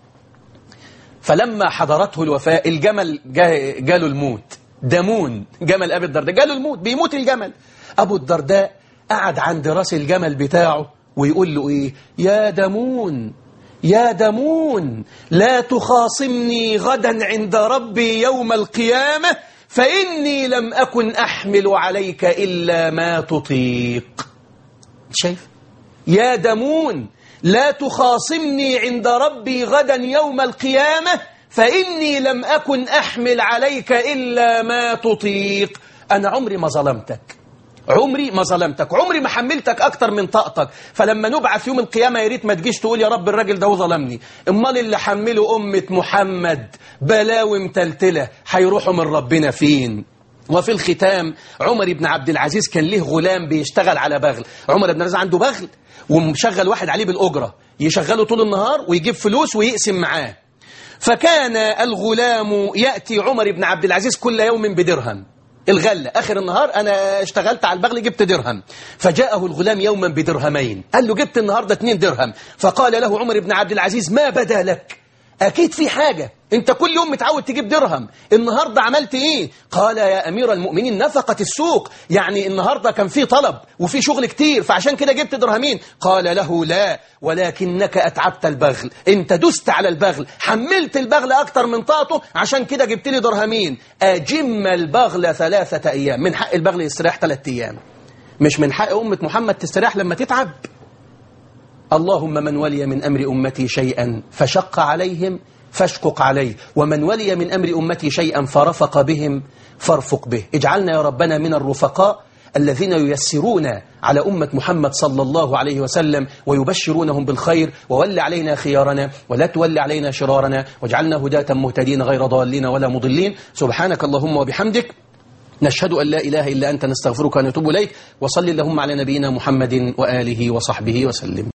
فلما حضرته الوفاة الجمل جا- جاله الموت دمون جمل أبي الدرداء جاله الموت بيموت الجمل أبو الدرداء قعد عند راس الجمل بتاعه ويقول له إيه يا دمون يا دمون لا تخاصمني غدا عند ربي يوم القيامة فإني لم أكن أحمل عليك إلا ما تطيق شايف يا دمون لا تخاصمني عند ربي غدا يوم القيامة فإني لم أكن أحمل عليك إلا ما تطيق أنا عمري ما ظلمتك عمري ما ظلمتك عمري ما حملتك أكتر من طاقتك فلما نبعث يوم القيامة يا ريت ما تجيش تقول يا رب الراجل ده هو ظلمني امال اللي حمله أمة محمد بلاوي متلتلة هيروحوا من ربنا فين وفي الختام عمر بن عبد العزيز كان له غلام بيشتغل على بغل عمر بن عبد العزيز عنده بغل ومشغل واحد عليه بالأجرة يشغله طول النهار ويجيب فلوس ويقسم معاه فكان الغلام يأتي عمر بن عبد العزيز كل يوم بدرهم الغلة آخر النهار أنا اشتغلت على البغل جبت درهم فجاءه الغلام يوما بدرهمين قال له جبت النهاردة اتنين درهم فقال له عمر بن عبد العزيز ما بدا لك أكيد في حاجة أنت كل يوم متعود تجيب درهم النهاردة عملت إيه قال يا أمير المؤمنين نفقت السوق يعني النهاردة كان في طلب وفي شغل كتير فعشان كده جبت درهمين قال له لا ولكنك أتعبت البغل أنت دست على البغل حملت البغل أكتر من طاقته عشان كده جبت لي درهمين أجم البغل ثلاثة أيام من حق البغل يستريح ثلاثة أيام مش من حق أمة محمد تستريح لما تتعب اللهم من ولي من أمر أمتي شيئا فشق عليهم فاشقق عليه ومن ولي من أمر أمتي شيئا فرفق بهم فارفق به اجعلنا يا ربنا من الرفقاء الذين ييسرون على أمة محمد صلى الله عليه وسلم ويبشرونهم بالخير وول علينا خيارنا ولا تول علينا شرارنا واجعلنا هداة مهتدين غير ضالين ولا مضلين سبحانك اللهم وبحمدك نشهد أن لا إله إلا أنت نستغفرك ونتوب إليك وصل اللهم على نبينا محمد وآله وصحبه وسلم